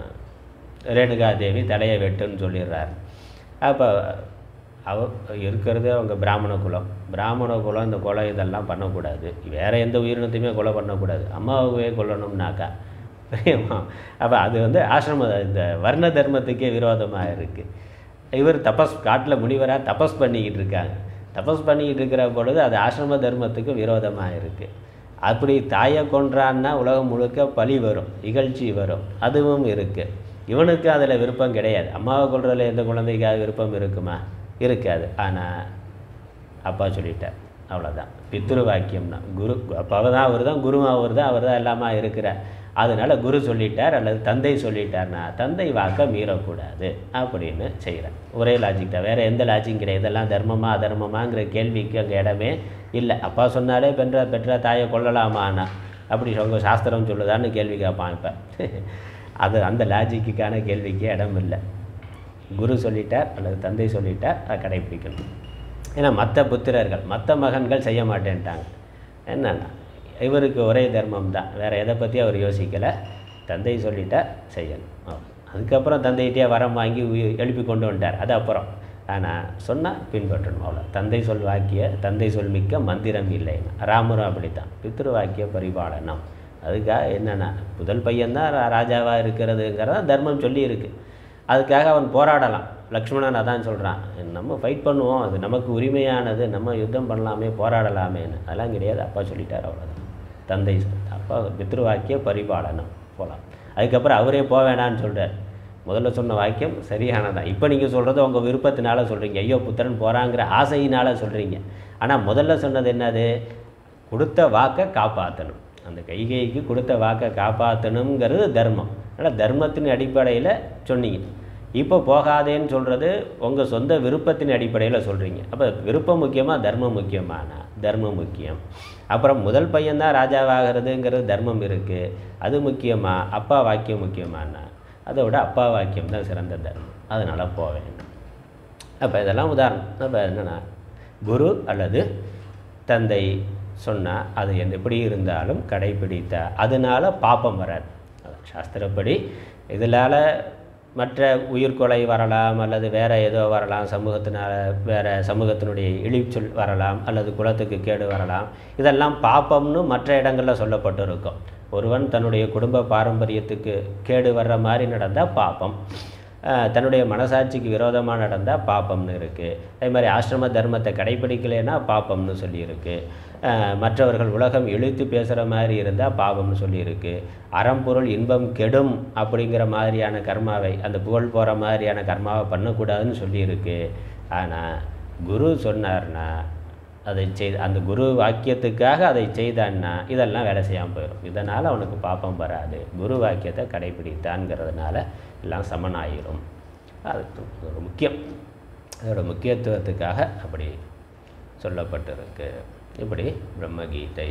ரேணுகாதேவி தலையை வெட்டுன்னு சொல்லிடுறாரு அப்போ அவ இருக்கிறது அவங்க பிராமண குலம் பிராமண குலம் இந்த கொலை இதெல்லாம் பண்ணக்கூடாது வேறு எந்த உயிரினத்தையுமே கொலை பண்ணக்கூடாது அம்மாவே கொல்லணும்னாக்கா தெரியுமா அப்போ அது வந்து ஆசிரம இந்த வர்ண தர்மத்துக்கே விரோதமாக இருக்குது இவர் தபஸ் காட்டில் முனிவராக தபஸ் பண்ணிக்கிட்டு இருக்காங்க தபஸ் பண்ணிக்கிட்டு இருக்கிற பொழுது அது ஆசிரம தர்மத்துக்கு விரோதமாக இருக்குது அப்படி தாயை கொன்றான்னா உலகம் முழுக்க பழி வரும் இகழ்ச்சி வரும் அதுவும் இருக்குது இவனுக்கு அதில் விருப்பம் கிடையாது அம்மாவை கொள்றதுல எந்த குழந்தைக்காவது விருப்பம் இருக்குமா இருக்காது ஆனால் அப்பா சொல்லிட்டார் அவ்வளோதான் பித்ரு வாக்கியம்னா குரு அப்பாவை தான் அவர் தான் குருவும் அவர் தான் அவர் தான் எல்லாமா இருக்கிறார் அதனால் குரு சொல்லிட்டார் அல்லது தந்தை சொல்லிட்டார்னா தந்தை வாக்கை மீறக்கூடாது அப்படின்னு செய்கிறேன் ஒரே லாஜிக் தான் வேறு எந்த லாஜிக்கும் கிடையாது இதெல்லாம் தர்மமா அதர்மமாங்கிற கேள்விக்கு அங்கே இடமே இல்லை அப்பா சொன்னாலே பெற்ற பெற்ற தாயை கொள்ளலாமாண்ணா அப்படி உங்கள் சாஸ்திரம் சொல்லுதான்னு கேள்வி கேட்பான் இப்போ அது அந்த லாஜிக்குக்கான கேள்விக்கு இடம் இல்லை குரு சொல்லிட்டார் அல்லது தந்தை சொல்லிட்டார் அதை கடைப்பிடிக்கணும் ஏன்னா மற்ற புத்திரர்கள் மற்ற மகன்கள் செய்ய மாட்டேன்ட்டாங்க என்னன்னா இவருக்கு ஒரே தர்மம் தான் வேறு எதை பற்றி அவர் யோசிக்கலை தந்தை சொல்லிட்டா செய்யணும் அவ்வளவு. அதுக்கப்புறம் தந்தைகிட்டே வரம் வாங்கி உயி- எழுப்பி கொண்டு வந்துட்டார் அது அப்புறம் ஆனால் சொன்னால் பின்பற்றணும் அவ்வளோ தந்தை சொல் வாக்கிய தந்தை சொல் மிக்க மந்திரம் இல்லைன்னு ராமரும் அப்படித்தான் பித்ரு வாக்கிய பரிபாலனம் அதுக்காக என்னென்னா முதல் பையன்தான் ரா- ராஜாவாக இருக்கிறதுங்கிறத தர்மம் சொல்லி இருக்கு அதுக்காக அவன் போராடலாம் லக்ஷ்மணன் அதான் சொல்கிறான் நம்ம ஃபைட் பண்ணுவோம் அது நமக்கு உரிமையானது நம்ம யுத்தம் பண்ணலாமே போராடலாமேன்னு அதெல்லாம் கிடையாது அப்பா சொல்லிட்டார் அவ்வளோதான் தந்தை சொல்~ அப்பா பித்ருவாக்கிய பரிபாலனம் போகலாம் அதுக்கப்புறம் அவரே போக வேணான்னு சொல்கிறார் முதல்ல சொன்ன வாக்கியம் சரியானதான் இப்போ நீங்கள் சொல்கிறது உங்கள் விருப்பத்தினால சொல்கிறீங்க ஐயோ புத்திரன் போகிறாங்கிற ஆசையினால சொல்கிறீங்க ஆனால் முதல்ல சொன்னது என்னது கொடுத்த வாக்கை காப்பாற்றணும் அந்த கைகைக்கு கொடுத்த வாக்கை காப்பாற்றணுங்கிறது தர்மம் அதனால் தர்மத்தின் அடிப்படையில் சொன்னீங்க இப்போ போகாதேன்னு சொல்கிறது உங்கள் சொந்த விருப்பத்தின் அடிப்படையில் சொல்கிறீங்க அப்போ விருப்பம் முக்கியமாக தர்மம் முக்கியமானா தர்மம் முக்கியம் அப்புறம் முதல் பையன்தான் ராஜாவாகிறதுங்கிறது தர்மம் இருக்குது அது முக்கியமா அப்பா வாக்கியம் முக்கியமானா அதை விட அப்பா வாக்கியம் தான் சிறந்த தர்மம் அதனால் போக வேண்டும் அப்போ இதெல்லாம் உதாரணம் அப்போ என்னென்னா குரு அல்லது தந்தை சொன்னால் அது எந்த எப்படி இருந்தாலும் கடைபிடித்த அதனால் பாப்பம் வராது அதான் சாஸ்திரப்படி இதனால் மற்ற உயிர்கொலை வரலாம் அல்லது வேறு ஏதோ வரலாம் சமூகத்தினால் வேறு சமூகத்தினுடைய இழிச்சொல் வரலாம் அல்லது குலத்துக்கு கேடு வரலாம் இதெல்லாம் பாப்பம்னு மற்ற இடங்களில் சொல்லப்பட்டிருக்கும் ஒருவன் தன்னுடைய குடும்ப பாரம்பரியத்துக்கு கேடு வர்ற மாதிரி நடந்தால் பாப்பம் அஹ் தன்னுடைய மனசாட்சிக்கு விரோதமாக நடந்தால் பாப்பம்னு இருக்குது அதே மாதிரி ஆசிரம தர்மத்தை கடைபிடிக்கலைன்னா பாப்பம்னு சொல்லியிருக்கு அஹ் மற்றவர்கள் உலகம் இழுத்து பேசுகிற மாதிரி இருந்தால் பாவம்னு சொல்லியிருக்கு அறம்பொருள் இன்பம் கெடும் அப்படிங்கிற மாதிரியான கர்மாவை அந்த புகழ் போகிற மாதிரியான கர்மாவை பண்ணக்கூடாதுன்னு சொல்லியிருக்கு ஆனால் குரு சொன்னார்னா அதை செய் அந்த குரு வாக்கியத்துக்காக அதை செய்தான்னா இதெல்லாம் வேலை செய்யாமல் போயிடும் இதனால் அவனுக்கு பாப்பம் வராது குரு வாக்கியத்தை கடைபிடித்தான்ங்கிறதுனால எல்லாம் சமனாயிரும் அது ஒரு முக்கியம் அதோட முக்கியத்துவத்துக்காக அப்படி சொல்லப்பட்டிருக்கு இப்படி பிரம்மகீதை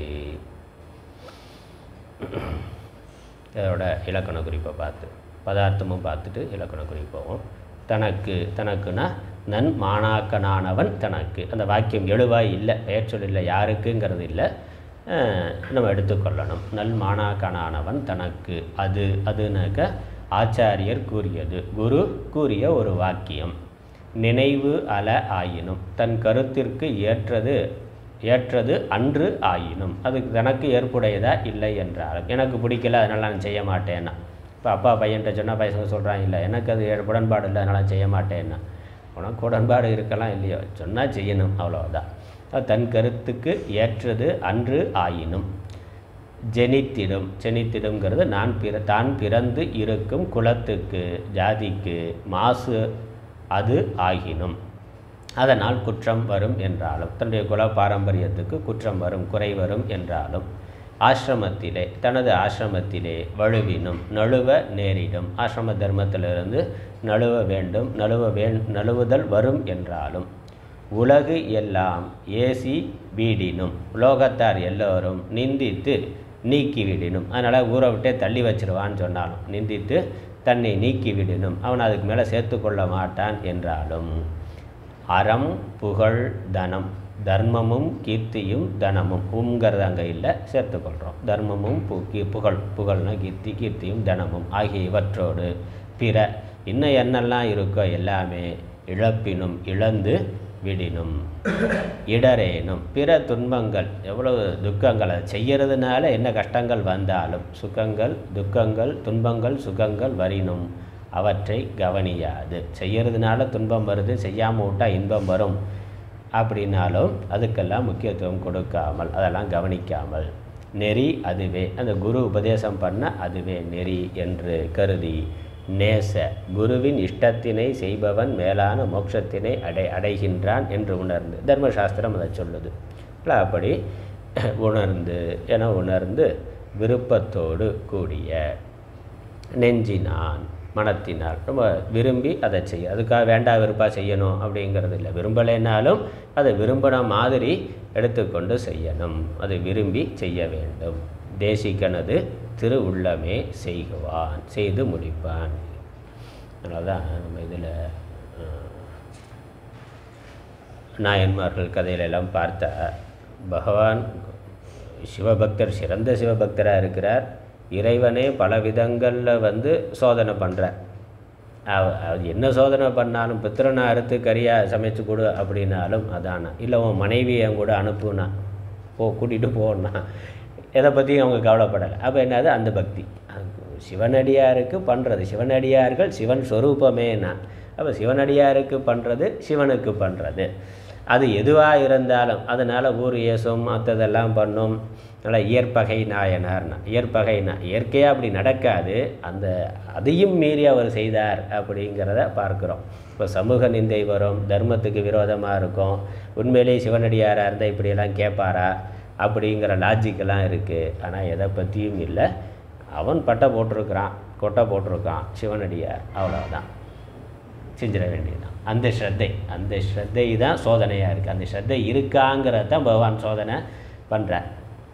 இதோட இலக்கண குறிப்பை பார்த்து பதார்த்தமும் பார்த்துட்டு இலக்கண குறிப்போம் தனக்கு தனக்குன்னா நன் மாணாக்கனானவன் தனக்கு அந்த வாக்கியம் எழுவாய் இல்லை பெயர் சொல் இல்லை யாருக்குங்கிறது இல்லை அஹ், நம்ம எடுத்துக்கொள்ளணும் நல் மாணாக்கனானவன் தனக்கு அது அதுனாக்க ஆச்சாரியர் கூறியது குரு கூறிய ஒரு வாக்கியம் நினைவு அல ஆயினும் தன் கருத்திற்கு ஏற்றது ஏற்றது அன்று ஆயினும் அதுக்கு தனக்கு ஏற்புடையதா இல்லை என்றாலும் எனக்கு பிடிக்கல அதனால் நான் செய்ய மாட்டேன்னா இப்போ அப்பா பையன்கிட்ட சொன்னால் பையன் சொல்கிறான் இல்லை எனக்கு அது ஏ- உடன்பாடு இல்லை அதனால் நான் செய்ய மாட்டேன்னா உனக்கு உடன்பாடு இருக்கலாம் இல்லையோ சொன்னால் செய்யணும் அவ்வளவுதான் அது தன் கருத்துக்கு ஏற்றது அன்று ஆயினும் ஜெனித்திடும் ஜெனித்திடுங்கிறது நான் பிற தான் பிறந்து இருக்கும் குலத்துக்கு ஜாதிக்கு மாசு அது ஆகினும் அதனால் குற்றம் வரும் என்றாலும் தன்னுடைய குல பாரம்பரியத்துக்கு குற்றம் வரும் குறை வரும் என்றாலும் ஆசிரமத்திலே தனது ஆசிரமத்திலே வழுவினும் நழுவ நேரிடும் ஆசிரம தர்மத்திலிருந்து நழுவ வேண்டும் நழுவ வே நழுவுதல் வரும் என்றாலும் உலகு எல்லாம் ஏசி வீடினும் உலோகத்தார் எல்லோரும் நிந்தித்து நீக்கிவிடினும் அதனால் ஊரை விட்டே தள்ளி வச்சிருவான்னு சொன்னாலும் நிந்தித்து தன்னை நீக்கிவிடினும் அவன் அதுக்கு மேலே சேர்த்து கொள்ள மாட்டான் என்றாலும் அறம் புகழ் தனம் தர்மமும் கீர்த்தியும் தனமும் உங்கிறது அங்கே இல்லை சேர்த்துக்கொள்கிறோம் தர்மமும் பு கீ புகழ் புகழ்னா கீர்த்தி கீர்த்தியும் தனமும் ஆகிய இவற்றோடு பிற இன்னும் என்னெல்லாம் இருக்கோ எல்லாமே இழப்பினும் இழந்து விடினும் இடரேனும் பிற துன்பங்கள் எவ்வளவு துக்கங்கள் அதை செய்யறதுனால என்ன கஷ்டங்கள் வந்தாலும் சுகங்கள் துக்கங்கள் துன்பங்கள் சுகங்கள் வரினும் அவற்றை கவனியாது செய்யறதுனால துன்பம் வருது செய்யாமல் விட்டால் இன்பம் வரும் அப்படின்னாலும் அதுக்கெல்லாம் முக்கியத்துவம் கொடுக்காமல் அதெல்லாம் கவனிக்காமல் நெறி அதுவே அந்த குரு உபதேசம் பண்ண அதுவே நெறி என்று கருதி நேச குருவின் இஷ்டத்தினை செய்பவன் மேலான மோட்சத்தினை அடை அடைகின்றான் என்று உணர்ந்து தர்மசாஸ்திரம் அதை சொல்லுது இல்ல, அப்படி உணர்ந்து என உணர்ந்து விருப்பத்தோடு கூடிய நெஞ்சினான் மனத்தினால் ரொம்ப விரும்பி அதை செய்ய அதுக்காக வேண்டா விருப்பா செய்யணும் அப்படிங்கிறது இல்லை விரும்பலைனாலும் அதை விரும்பின மாதிரி எடுத்துக்கொண்டு செய்யணும் அதை விரும்பி செய்ய வேண்டும் தேசிகனது திரு உள்ளமே செய்குவான் செய்து முடிப்பான் அதனால தான் நம்ம இதில் நாயன்மார்கள் கதையிலெல்லாம் பார்த்தா பகவான் சிவபக்தர் சிறந்த சிவபக்தராக இருக்கிறார் இறைவனே பல விதங்களில் வந்து சோதனை பண்ணுறார் அது என்ன சோதனை பண்ணாலும் பித்திரனை அறுத்து கறியாக சமைச்சு கொடு அப்படின்னாலும் அதானா இல்லை உன் மனைவி என் கூட அனுப்புனா போ கூட்டிகிட்டு போனா எதை பற்றியும் அவங்க கவலைப்படலை அப்போ என்னது அந்த பக்தி அது சிவனடியாருக்கு பண்ணுறது சிவனடியார்கள் சிவன் ஸ்வரூபமேனா அப்போ சிவனடியாருக்கு பண்ணுறது சிவனுக்கு பண்ணுறது அது எதுவாக இருந்தாலும் அதனால் ஊர் ஏசும் மற்றதெல்லாம் பண்ணும் நல்லா இயற்பகை நாயனார்னா இயற்பகைனா இயற்கையாக அப்படி நடக்காது அந்த அதையும் மீறி அவர் செய்தார் அப்படிங்கிறத பார்க்குறோம் இப்போ சமூக நிந்தை வரும் தர்மத்துக்கு விரோதமாக இருக்கும் உண்மையிலேயே சிவனடியாராக இருந்தால் இப்படியெல்லாம் கேட்பாரா அப்படிங்கிற லாஜிக்கெல்லாம் இருக்குது ஆனால் எதை பற்றியும் இல்லை அவன் பட்டை போட்டிருக்கிறான் கொட்டை போட்டிருக்கான் சிவனடியார் அவ்வளோதான் செஞ்சிட வேண்டியதுதான் அந்த ஸ்ரத்தை அந்த ஸ்ரத்தை தான் சோதனையாக இருக்குது அந்த ஸ்ரத்தை இருக்காங்கிறத தான் பகவான் சோதனை பண்ணுறார்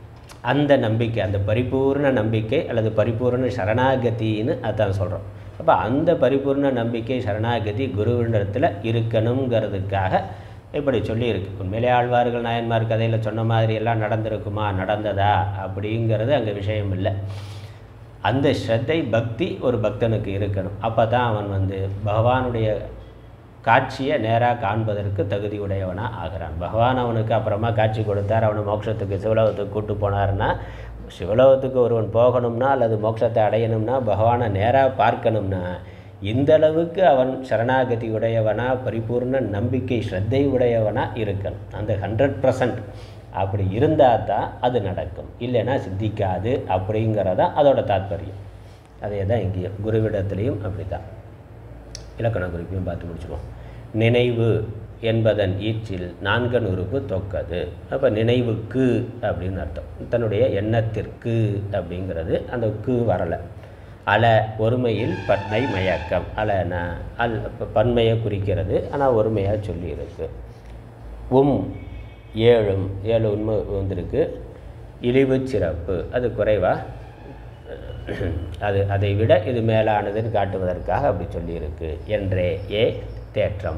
அந்த நம்பிக்கை அந்த பரிபூர்ண நம்பிக்கை அல்லது பரிபூர்ண சரணாகதின்னு அதான் சொல்கிறோம் அப்போ அந்த பரிபூர்ண நம்பிக்கை சரணாகதி குருவினிடத்தில் இருக்கணுங்கிறதுக்காக இப்படி சொல்லியிருக்கு உண்மையிலே ஆழ்வார்கள் நாயன்மார் கதையில் சொன்ன மாதிரி எல்லாம் நடந்திருக்குமா நடந்ததா அப்படிங்கிறது அங்கே விஷயம் இல்லை அந்த ஸ்ரத்தை பக்தி ஒரு பக்தனுக்கு இருக்கணும் அப்போ தான் அவன் வந்து பகவானுடைய காட்சியை நேராக காண்பதற்கு தகுதி உடையவனாக ஆகிறான் பகவான் அவனுக்கு அப்புறமா காட்சி கொடுத்தார் அவனை மோட்சத்துக்கு சிவலோகத்துக்கு கூட்டு போனார்னா சிவலோகத்துக்கு ஒருவன் போகணும்னா அல்லது மோட்சத்தை அடையணும்னா பகவானை நேராக பார்க்கணும்னா இந்த அளவுக்கு அவன் சரணாகதி உடையவனா பரிபூர்ண நம்பிக்கை ஸ்ரத்தை உடையவனா இருக்கணும் அந்த ஹண்ட்ரட் பர்சன்ட் அப்படி இருந்தால் தான் அது நடக்கும் இல்லைன்னா சித்திக்காது அப்படிங்கிறதா அதோட தாத்பரியம் அதே தான் இங்கேயும் குருவிடத்துலேயும் அப்படி தான் இலக்கண குறிப்பையும் பார்த்து முடிச்சுருவோம் நினைவு என்பதன் ஈச்சில் நான்கன் உறுப்பு தொக்கது அப்போ நினைவுக்கு அப்படின்னு அர்த்தம் தன்னுடைய எண்ணத்திற்கு அப்படிங்கிறது அந்த கு வரலை அல ஒருமையில் பன்மை மயக்கம் அலன அல் பன்மையை குறிக்கிறது ஆனால் ஒருமையாக சொல்லியிருக்கு உம் ஏழும் ஏழு உண்மை வந்திருக்கு இழிவு சிறப்பு அது குறைவா அது அதை விட இது மேலானதுன்னு காட்டுவதற்காக அப்படி சொல்லியிருக்கு என்றே ஏ தேற்றம்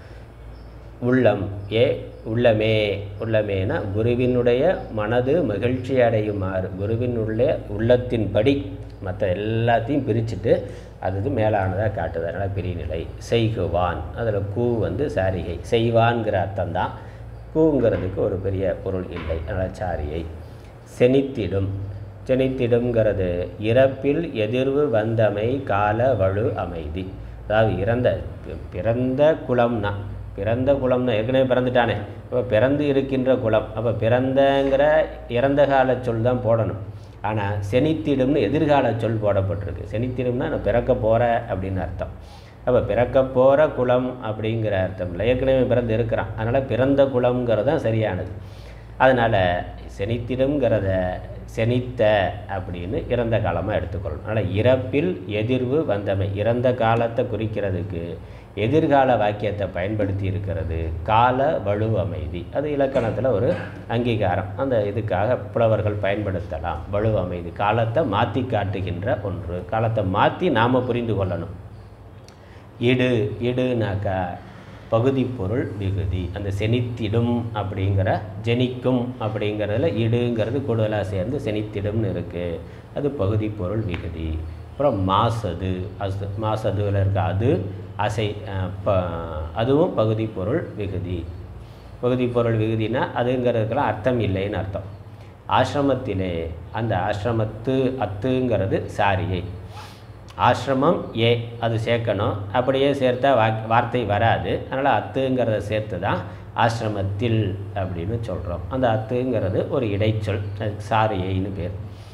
உள்ளம் ஏ உள்ளமே உள்ளமேனா குருவினுடைய மனது மகிழ்ச்சி அடையுமாறு குருவினுடைய உள்ளத்தின்படி மற்ற எல்லாத்தையும் பிரிச்சுட்டு அது மேலானதாக காட்டுது அதனால் பிரிநிலை செய்குவான் அதில் கூ வந்து சாரிகை செய்வான்கிற அர்த்தம்தான் கூங்கிறதுக்கு ஒரு பெரிய பொருள் இல்லை அதனால் சாரியை செனித்திடும் செனித்திடுங்கிறது இறப்பில் எதிர்வு வந்தமை கால வலு அமைதி அதாவது இறந்த பி- பிறந்த குலம்னா பிறந்த குலம்னா ஏற்கனவே பிறந்துட்டானே இப்போ பிறந்து இருக்கின்ற குலம் அப்போ பிறந்தங்கிற இறந்த கால சொல் தான் போடணும் ஆனால் செனித்திடும்னு எதிர்கால சொல் போடப்பட்டிருக்கு செனித்திடும்னா நான் பிறக்க போகிற அப்படின்னு அர்த்தம் அப்போ பிறக்க போகிற குலம் அப்படிங்கிற அர்த்தம் இல்லை ஏற்கனவே பிறந்து இருக்கிறான் அதனால் பிறந்த குலம்ங்கிறது தான் சரியானது அதனால் செனித்திடுங்கிறத செனித்த அப்படின்னு இறந்த காலமாக எடுத்துக்கொள்ளணும் அதனால் இறப்பில் எதிர்வு வந்தமை இறந்த காலத்தை குறிக்கிறதுக்கு எதிர்கால வாக்கியத்தை பயன்படுத்தி இருக்கிறது கால வலு அமைதி அது இலக்கணத்தில் ஒரு அங்கீகாரம் அந்த இதுக்காக புலவர்கள் பயன்படுத்தலாம் வலு அமைதி காலத்தை மாற்றி காட்டுகின்ற ஒன்று காலத்தை மாற்றி நாம் புரிந்து கொள்ளணும் இடு இடுனாக்கா பகுதி பொருள் விகுதி அந்த செனித்திடும் அப்படிங்கிற ஜெனிக்கும் அப்படிங்கிறதுல இடுங்கிறது கூடுதலாக சேர்ந்து செனித்திடும்னு இருக்குது அது பகுதி பொருள் விகுதி அப்புறம் மாசது அசு மாசதுவில் இருக்க அது அசை அஹ், ப அதுவும் பகுதி பொருள் விகுதி பகுதி பொருள் விகுதினா அதுங்கிறதுக்கெல்லாம் அர்த்தம் இல்லைன்னு அர்த்தம் ஆசிரமத்திலே அந்த ஆசிரமத்து அத்துங்கிறது சாரியை ஆசிரமம் ஏ அது சேர்க்கணும் அப்படியே சேர்த்தா வாக் வார்த்தை வராது அதனால் அத்துங்கிறத சேர்த்து தான் ஆசிரமத்தில் அப்படின்னு சொல்கிறோம் அந்த அத்துங்கிறது ஒரு இடைச்சொல் அதுக்கு சாரியைன்னு பேர்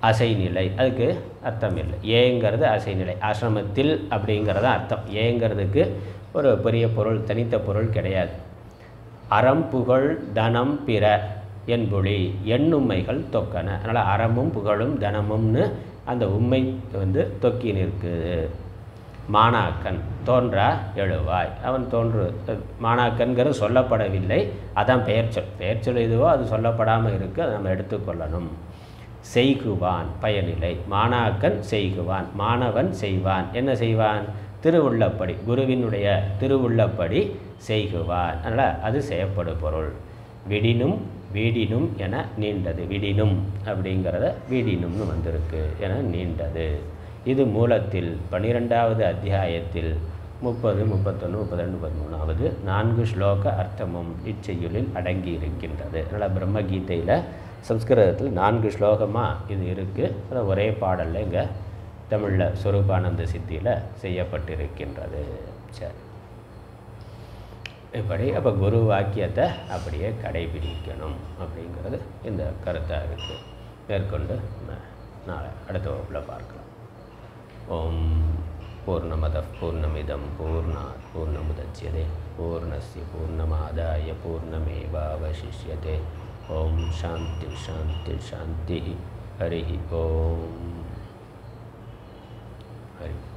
அசைநிலை அதுக்கு அர்த்தம் இல்லை ஏங்கிறது அசைநிலை ஆசிரமத்தில் அப்படிங்கிறது அர்த்தம் ஏங்கிறதுக்கு ஒரு பெரிய பொருள் தனித்த பொருள் கிடையாது அறம் புகழ் தனம் பிற என்பொழி எண்ணும்மைகள் தொக்கன அதனால் அறமும் புகழும் தனமும்னு அந்த உண்மை வந்து தொக்கி நிற்குது மாணாக்கன் தோன்றா எழுவாய் அவன் தோன்று மாணாக்கன்கிறது சொல்லப்படவில்லை அதான் பெயர்ச்சொல் பெயர்ச்சொல் எதுவோ அது சொல்லப்படாமல் இருக்குது அதை நம்ம எடுத்துக்கொள்ளணும் செய்குவான் பயனிலை மாணாக்கன் செய்குவான் மாணவன் செய்வான் என்ன செய்வான் திருவுள்ளப்படி குருவினுடைய திருவுள்ளப்படி செய்குவான் அதனால் அது செய்யப்படு பொருள் விடினும் வீடினும் என நீண்டது விடினும் அப்படிங்கிறத வீடினும்னு வந்திருக்கு என நீண்டது இது மூலத்தில் பனிரெண்டாவது அத்தியாயத்தில் முப்பது முப்பத்தொன்று முப்பத்தி ரெண்டு பதிமூணாவது நான்கு ஸ்லோக அர்த்தமும் இச்செய்யுளில் அடங்கி இருக்கின்றது அதனால் பிரம்மகீதையில் சம்ஸ்கிருதத்தில் நான்கு ஸ்லோகமாக இது இருக்குது அது ஒரே பாடலில் இங்கே தமிழில் சொரூபானந்த சித்தியில் செய்யப்பட்டிருக்கின்றது சரி இப்படி அப்போ குரு வாக்கியத்தை அப்படியே கடைபிடிக்கணும் அப்படிங்கிறது இந்த கருத்தாக இருக்குது மேற்கொண்டு நம்ம நாளை அடுத்த வகுப்பில் பார்க்கலாம் ஓம் பூர்ணமத பூர்ணமிதம் பூர்ணாத் பூர்ணமுதட்சியதே பூர்ணஸ்ய பூர்ணமாதாய பூர்ணமேவாவசிஷ்யதே ஓம் சாந்தி சாந்தி சாந்தி ஹரி ஓம் ஹரி